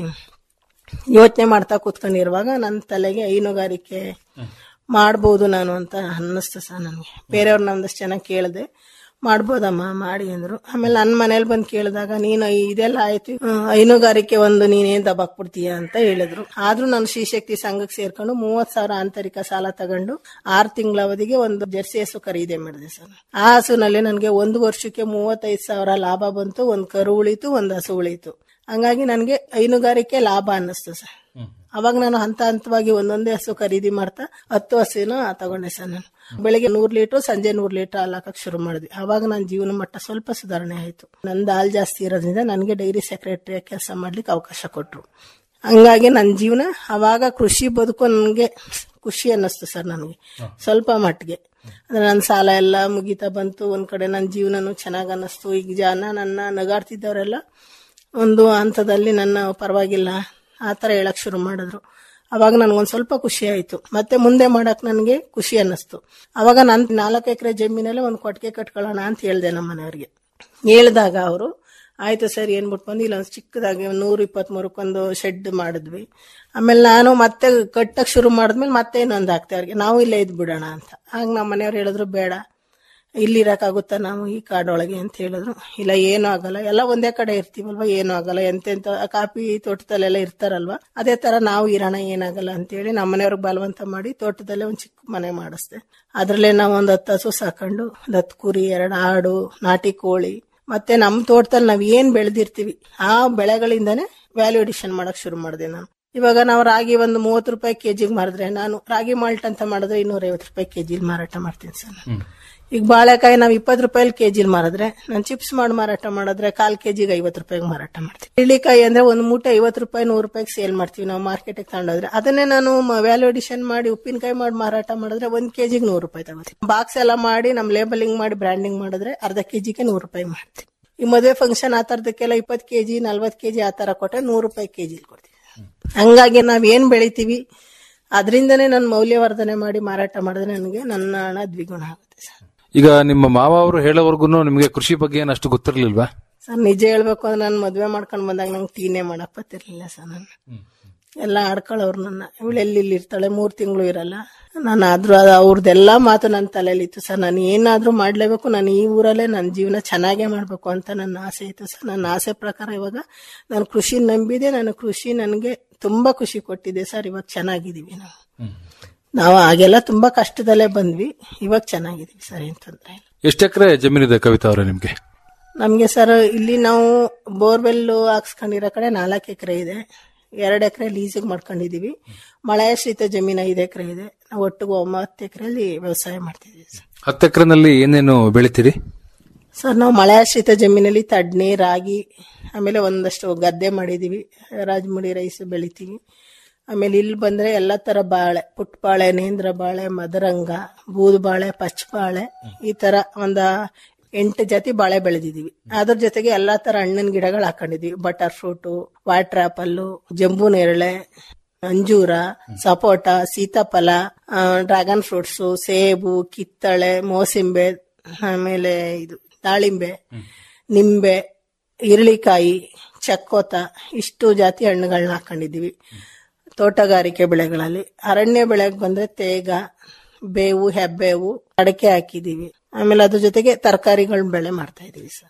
ಯೋಚನೆ ಮಾಡ್ತಾ ಕೂತ್ಕೊಂಡಿರುವಾಗ ನನ್ನ ತಲೆಗೆ ಹೈನುಗಾರಿಕೆ ಮಾಡ್ಬೋದು ನಾನು ಅಂತ ಅನ್ನಿಸ್ತು ಸರ್ ನನಗೆ ಬೇರೆಯವ್ರನ್ನ ಒಂದಷ್ಟು ಜನ ಕೇಳಿದೆ ಮಾಡ್ಬೋದಮ್ಮ ಮಾಡಿ ಅಂದ್ರು ಆಮೇಲೆ ನನ್ನ ಮನೇಲಿ ಬಂದು ಕೇಳಿದಾಗ ನೀನು ಇದೆಲ್ಲ ಆಯ್ತು ಆ, ಹೈನುಗಾರಿಕೆ ಒಂದು ನೀನೇನ್ ದಬಾಕ್ಬಿಡ್ತೀಯ ಅಂತ ಹೇಳಿದ್ರು ಆದ್ರೂ ನಾನು ಶ್ರೀಶಕ್ತಿ ಸಂಘಕ್ಕೆ ಸೇರ್ಕೊಂಡು ಮೂವತ್ ಸಾವಿರ ಆಂತರಿಕ ಸಾಲ ತಗೊಂಡು ಆರು ತಿಂಗಳ ಅವಧಿಗೆ ಒಂದು ಜರ್ಸಿ ಹಸು ಖರೀದಿ ಮಾಡಿದೆ ಸರ್ ಆ ಹಸುನಲ್ಲಿ ನನಗೆ ಒಂದು ವರ್ಷಕ್ಕೆ ಮೂವತ್ತೈದು ಸಾವಿರ ಲಾಭ ಬಂತು ಒಂದು ಕರು ಉಳಿತು ಒಂದು ಹಸು ಉಳಿತು ಹಂಗಾಗಿ ನನಗೆ ಹೈನುಗಾರಿಕೆ ಲಾಭ ಅನ್ನಿಸ್ತು ಸರ್ ಅವಾಗ ನಾನು ಹಂತ ಹಂತವಾಗಿ ಒಂದೊಂದೇ ಹಸು ಖರೀದಿ ಮಾಡ್ತಾ ಹತ್ತು ಹಸುನ ತಗೊಂಡೆ ಸರ್ ನಾನು ಬೆಳಿಗ್ಗೆ ನೂರ್ ಲೀಟರ್ ಸಂಜೆ ನೂರ್ ಲೀಟರ್ ಹಾಲ್ ಹಾಕಕ್ ಶುರು ಮಾಡಿದ್ವಿ ಅವಾಗ ನನ್ನ ಜೀವನ ಮಟ್ಟ ಸ್ವಲ್ಪ ಸುಧಾರಣೆ ಆಯ್ತು ನಂದು ಹಾಲ್ ಜಾಸ್ತಿ ಇರೋದ್ರಿಂದ ನನಗೆ ಡೈರಿ ಸೆಕ್ರೆಟರಿ ಕೆಲಸ ಮಾಡ್ಲಿಕ್ಕೆ ಅವಕಾಶ ಕೊಟ್ರು ಹಂಗಾಗಿ ನನ್ನ ಜೀವನ ಅವಾಗ ಕೃಷಿ ಬದುಕು ನನಗೆ ಖುಷಿ ಅನ್ನಿಸ್ತು ಸರ್ ನನಗೆ ಸ್ವಲ್ಪ ಮಟ್ಟಿಗೆ ಅಂದ್ರೆ ನನ್ನ ಸಾಲ ಎಲ್ಲ ಮುಗಿತಾ ಬಂತು ಒಂದ್ ಕಡೆ ನನ್ನ ಜೀವನನು ಚೆನ್ನಾಗ್ ಅನ್ನಿಸ್ತು ಈಗ ಜನ ನನ್ನ ನಗಾಡ್ತಿದ್ದವರೆಲ್ಲ ಒಂದು ಹಂತದಲ್ಲಿ ನನ್ನ ಪರವಾಗಿಲ್ಲ ಆ ಥರ ಹೇಳಕ್ ಶುರು ಮಾಡಿದ್ರು ಅವಾಗ ನನ್ಗೊಂದ್ ಸ್ವಲ್ಪ ಖುಷಿ ಆಯ್ತು ಮತ್ತೆ ಮುಂದೆ ಮಾಡಕ್ ನನಗೆ ಖುಷಿ ಅನ್ನಿಸ್ತು ಅವಾಗ ನನ್ ನಾಲ್ಕು ಎಕರೆ ಜಮೀನಲ್ಲಿ ಒಂದು ಕೊಟ್ಟಿಗೆ ಕಟ್ಕೊಳ್ಳೋಣ ಅಂತ ಹೇಳ್ದೆ ನಮ್ಮ ಮನೆಯವ್ರಿಗೆ ಹೇಳ್ದಾಗ ಅವರು ಆಯ್ತು ಸರ್ ಏನ್ಬಿಟ್ಟು ಬಂದು ಇಲ್ಲ ಒಂದು ಚಿಕ್ಕದಾಗಿ ಒಂದ್ ನೂರ ಇಪ್ಪತ್ಮೂರಕ್ಕೊಂದು ಶೆಡ್ ಮಾಡಿದ್ವಿ ಆಮೇಲೆ ನಾನು ಮತ್ತೆ ಕಟ್ಟಕ್ ಶುರು ಮಾಡಿದ್ಮೇಲೆ ಮತ್ತೆ ಇನ್ನೊಂದು ಹಾಕ್ತೆ ಅವ್ರಿಗೆ ನಾವು ಇಲ್ಲೇ ಇದ್ ಬಿಡೋಣ ಅಂತ ಆಗ ನಮ್ಮ ಮನೆಯವ್ರು ಹೇಳಿದ್ರು ಬೇಡ ಇಲ್ಲಿ ಇರಕ್ಕಾಗುತ್ತಾ ನಾವು ಈ ಕಾಡೊಳಗೆ ಅಂತ ಹೇಳಿದ್ರು ಇಲ್ಲ ಏನೂ ಆಗಲ್ಲ ಎಲ್ಲ ಒಂದೇ ಕಡೆ ಇರ್ತೀವಲ್ವಾ ಏನೂ ಆಗಲ್ಲ ಎಂತೆಂತ ಕಾಫಿ ತೋಟದಲ್ಲೆಲ್ಲ ಇರ್ತಾರಲ್ವಾ ಅದೇ ತರ ನಾವು ಇರೋಣ ಏನಾಗಲ್ಲ ಅಂತೇಳಿ ನಮ್ಮ ಮನೆಯವ್ರಿಗೆ ಬಲವಂತ ಮಾಡಿ ತೋಟದಲ್ಲೇ ಒಂದ್ ಚಿಕ್ಕ ಮನೆ ಮಾಡಿಸ್ದೆ ಅದ್ರಲ್ಲೇ ನಾವು ಒಂದ್ ಹತ್ತು ಹಸು ಸಾಕೊಂಡು ಒಂದ್ ಹತ್ತು ಕುರಿ ಎರಡು ಆಡು ನಾಟಿ ಕೋಳಿ ಮತ್ತೆ ನಮ್ಮ ತೋಟದಲ್ಲಿ ನಾವ್ ಏನ್ ಬೆಳೆದಿರ್ತೀವಿ ಆ ಬೆಳೆಗಳಿಂದಾನೇ ವ್ಯಾಲ್ಯೂ ಅಡಿಷನ್ ಮಾಡಕ್ ಶುರು ಮಾಡಿದೆ ನಾನು ಇವಾಗ ನಾವು ರಾಗಿ ಒಂದು ಮೂವತ್ತು ರೂಪಾಯಿ ಕೆಜಿಗೆ ಮಾರಿದ್ರೆ ನಾನು ರಾಗಿ ಮಾಲ್ಟ್ ಅಂತ ಮಾಡಿದ್ರೆ ಇನ್ನೂರ ಐವತ್ತು ರೂಪಾಯಿ ಕೆಜಿಲಿ ಮಾರಾಟ ಮಾಡ್ತೀನಿ ಸರ್ ನಾನು. ಈಗ ಬಾಳೆಕಾಯಿ ನಾವು ಇಪ್ಪತ್ತು ರೂಪಾಯಿ ಕೆಜಿಲಿ ಮಾರಿದ್ರೆ ನಾನು ಚಿಪ್ಸ್ ಮಾಡಿ ಮಾರಾಟ ಮಾಡಿದ್ರೆ ಕಾಲ್ ಕೆಜಿಗೆ ಐವತ್ತು ರೂಪಾಯಿಗೆ ಮಾರಾಟ ಮಾಡ್ತೀನಿ ಇಳಿಕಾಯಿ ಅಂದ್ರೆ ಒಂದು ಮೂಟೆ ಐವತ್ತು ರೂಪಾಯಿ ನೂರು ರೂಪಾಯಿಗೆ ಸೇಲ್ ಮಾಡ್ತೀವಿ ನಾವು ಮಾರ್ಕೆಟಿಗೆ ತಗೊಂಡೋದ್ರೆ ಅದನ್ನೇ ನಾನು ವ್ಯಾಲ್ಯೂ ಅಡಿಷನ್ ಮಾಡಿ ಉಪ್ಪಿನಕಾಯಿ ಮಾಡಿ ಮಾರಾಟ ಮಾಡಿದ್ರೆ ಒಂದ್ ಕೆಜಿಗೆ ನೂರು ರೂಪಾಯಿ ತಗೋತೀನಿ ಬಾಕ್ಸ್ ಎಲ್ಲ ಮಾಡಿ ನಮ್ ಲೇಬಲಿಂಗ್ ಮಾಡಿ ಬ್ರ್ಯಾಂಡಿಂಗ್ ಮಾಡಿದ್ರೆ ಅರ್ಧ ಕೆಜಿಗೆ ನೂರು ರೂಪಾಯಿ ಮಾಡ್ತೀವಿ ಈ ಮದುವೆ ಫಂಕ್ಷನ್ ಆ ತರದಕ್ಕೆಲ್ಲ ಇಪ್ಪತ್ತು ಕೆಜಿ ನಲ್ವತ್ತು ಕೆಜಿ ಆ ತರ ಕೊಟ್ರೆ ನೂರು ರೂಪಾಯಿ ಕೆಜಿಲಿ ಕೊಡ್ತೀವಿ ಹಂಗಾಗಿ ನಾವ್ ಏನ್ ಬೆಳಿತೀವಿ ಅದರಿಂದನೇ ನಾನು ಮೌಲ್ಯವರ್ಧನೆ ಮಾಡಿ ಮಾರಾಟ ಮಾಡಿದ್ರೆ ನನಗೆ ನನ್ನ ಹಣ ದ್ವಿಗುಣ ಆಗುತ್ತೆ ಸರ್ ಈಗ ನಿಮ್ಮ ಮಾವ ಅವರು ಹೇಳೋವರೆಗೂ ನಿಮಗೆ ಕೃಷಿ ಬಗ್ಗೆ ಏನು ಅಷ್ಟು ಗೊತ್ತಿರ್ಲಿಲ್ವಾ ಸರ್ ನಿಜ ಹೇಳ್ಬೇಕು ಅಂದ್ರೆ ನಾನು ಮದ್ವೆ ಮಾಡ್ಕೊಂಡ್ ಬಂದಾಗ ನಂಗೆ ಟೀನೇ ಮಾಡಕ್ ಬರ್ತಿರ್ಲಿಲ್ಲ ಸರ್ ನಾನು ಎಲ್ಲ ಆಡ್ಕೊಳ್ಳೋರು ನನ್ನ ಇವಳು ಎಲ್ಲಿ ಇಲ್ಲಿ ಇರ್ತಾಳೆ ಮೂರ್ ತಿಂಗಳು ಇರಲ್ಲ ನಾನು ಆದ್ರೂ ಅದು ಅವ್ರದ್ದೆಲ್ಲಾ ಮಾತು ನನ್ನ ತಲೆಯಲ್ಲಿ ಇತ್ತು ಸರ್ ನಾನು ಏನಾದ್ರೂ ಮಾಡ್ಲೇಬೇಕು ನಾನು ಈ ಊರಲ್ಲೇ ನನ್ನ ಜೀವನ ಚೆನ್ನಾಗೇ ಮಾಡ್ಬೇಕು ಅಂತ ನನ್ನ ಆಸೆ ಇತ್ತು ಸರ್ ನನ್ನ ಆಸೆ ಪ್ರಕಾರ ಇವಾಗ ನಾನು ಕೃಷಿ ನಂಬಿದೆ ನಾನು ಕೃಷಿ ನನಗೆ ತುಂಬಾ ಖುಷಿ ಕೊಟ್ಟಿದೆ ಸರ್ ಇವಾಗ ಚೆನ್ನಾಗಿದೀವಿ ನಾವು ನಾವು ಆಗೆಲ್ಲ ತುಂಬಾ ಕಷ್ಟದಲ್ಲೇ ಬಂದ್ವಿ ಇವಾಗ ಚೆನ್ನಾಗಿದೀವಿ ಸರ್ ಏನ್ ತೊಂದ್ರೆ ಇಲ್ಲ ಎಷ್ಟು ಎಕರೆ ಜಮೀನಿದೆ ಕವಿತಾ ಅವರೇ ನಿಮ್ಗೆ ನಮ್ಗೆ ಸರ್ ಇಲ್ಲಿ ನಾವು ಬೋರ್ವೆಲ್ ಹಾಕ್ಸ್ಕೊಂಡಿರೋ ಕಡೆ ನಾಲ್ಕು ಎಕರೆ ಇದೆ ಎರಡು ಎಕರೆ ಲೀಸಿಗೆ ಮಾಡ್ಕೊಂಡಿದೀವಿ ಮಳೆಯಾಶ್ರಿತ ಜಮೀನು ಐದು ಎಕರೆ ಇದೆ ನಾವು ಒಟ್ಟಿಗೆ ಒಂಬತ್ತು ಎಕರೆಯಲ್ಲಿ ವ್ಯವಸಾಯ ಮಾಡ್ತಿದ್ದೀವಿ ಸರ್ ಹತ್ತು ಎಕರೆನಲ್ಲಿ ಏನೇನು ಬೆಳಿತೀರಿ ಸರ್ ನಾವು ಮಳೆಯಾಶ್ರಿತ ಜಮೀನಲ್ಲಿ ತಡ್ನಿ ರಾಗಿ ಆಮೇಲೆ ಒಂದಷ್ಟು ಗದ್ದೆ ಮಾಡಿದೀವಿ ರಾಜಮುಡಿ ರೈಸ್ ಬೆಳಿತೀವಿ ಆಮೇಲೆ ಇಲ್ಲಿ ಬಂದ್ರೆ ಎಲ್ಲಾ ತರ ಬಾಳೆ ಪುಟ್ಟ ಬಾಳೆ ನೇಂದ್ರ ಬಾಳೆ ಮದರಂಗ ಬೂದು ಬಾಳೆ ಪಚ್ಚ ಬಾಳೆ ಈ ತರ ಒಂದ ಎಂಟು ಜಾತಿ ಬಾಳೆ ಬೆಳೆದಿದೀವಿ ಅದ್ರ ಜೊತೆಗೆ ಎಲ್ಲಾ ತರ ಹಣ್ಣಿನ ಗಿಡಗಳು ಹಾಕೊಂಡಿದೀವಿ ಬಟರ್ ಫ್ರೂಟು ವಾಟರ್ ಆಪಲ್ಲು ಜಂಬೂ ನೇರಳೆ ಅಂಜೂರ ಸಪೋಟ ಸೀತಾಫಲ ಡ್ರ್ಯಾಗನ್ ಫ್ರೂಟ್ಸು ಸೇಬು ಕಿತ್ತಳೆ ಮೋಸಂಬೆ ಆಮೇಲೆ ಇದು ದಾಳಿಂಬೆ ನಿಂಬೆ ಇರಳಿಕಾಯಿ ಚಕ್ಕೋತ ಇಷ್ಟು ಜಾತಿ ಹಣ್ಣುಗಳನ್ನ ಹಾಕೊಂಡಿದೀವಿ ತೋಟಗಾರಿಕೆ ಬೆಳೆಗಳಲ್ಲಿ ಅರಣ್ಯ ಬೆಳೆಗೆ ಬಂದ್ರೆ ತೇಗ ಬೇವು ಹೆಬ್ಬೇವು ಅಡಕೆ ಹಾಕಿದೀವಿ ಆಮೇಲೆ ಅದ್ರ ಜೊತೆಗೆ ತರಕಾರಿಗಳ ಬೆಳೆ ಮಾಡ್ತಾ ಇದೀವಿ ಸರ್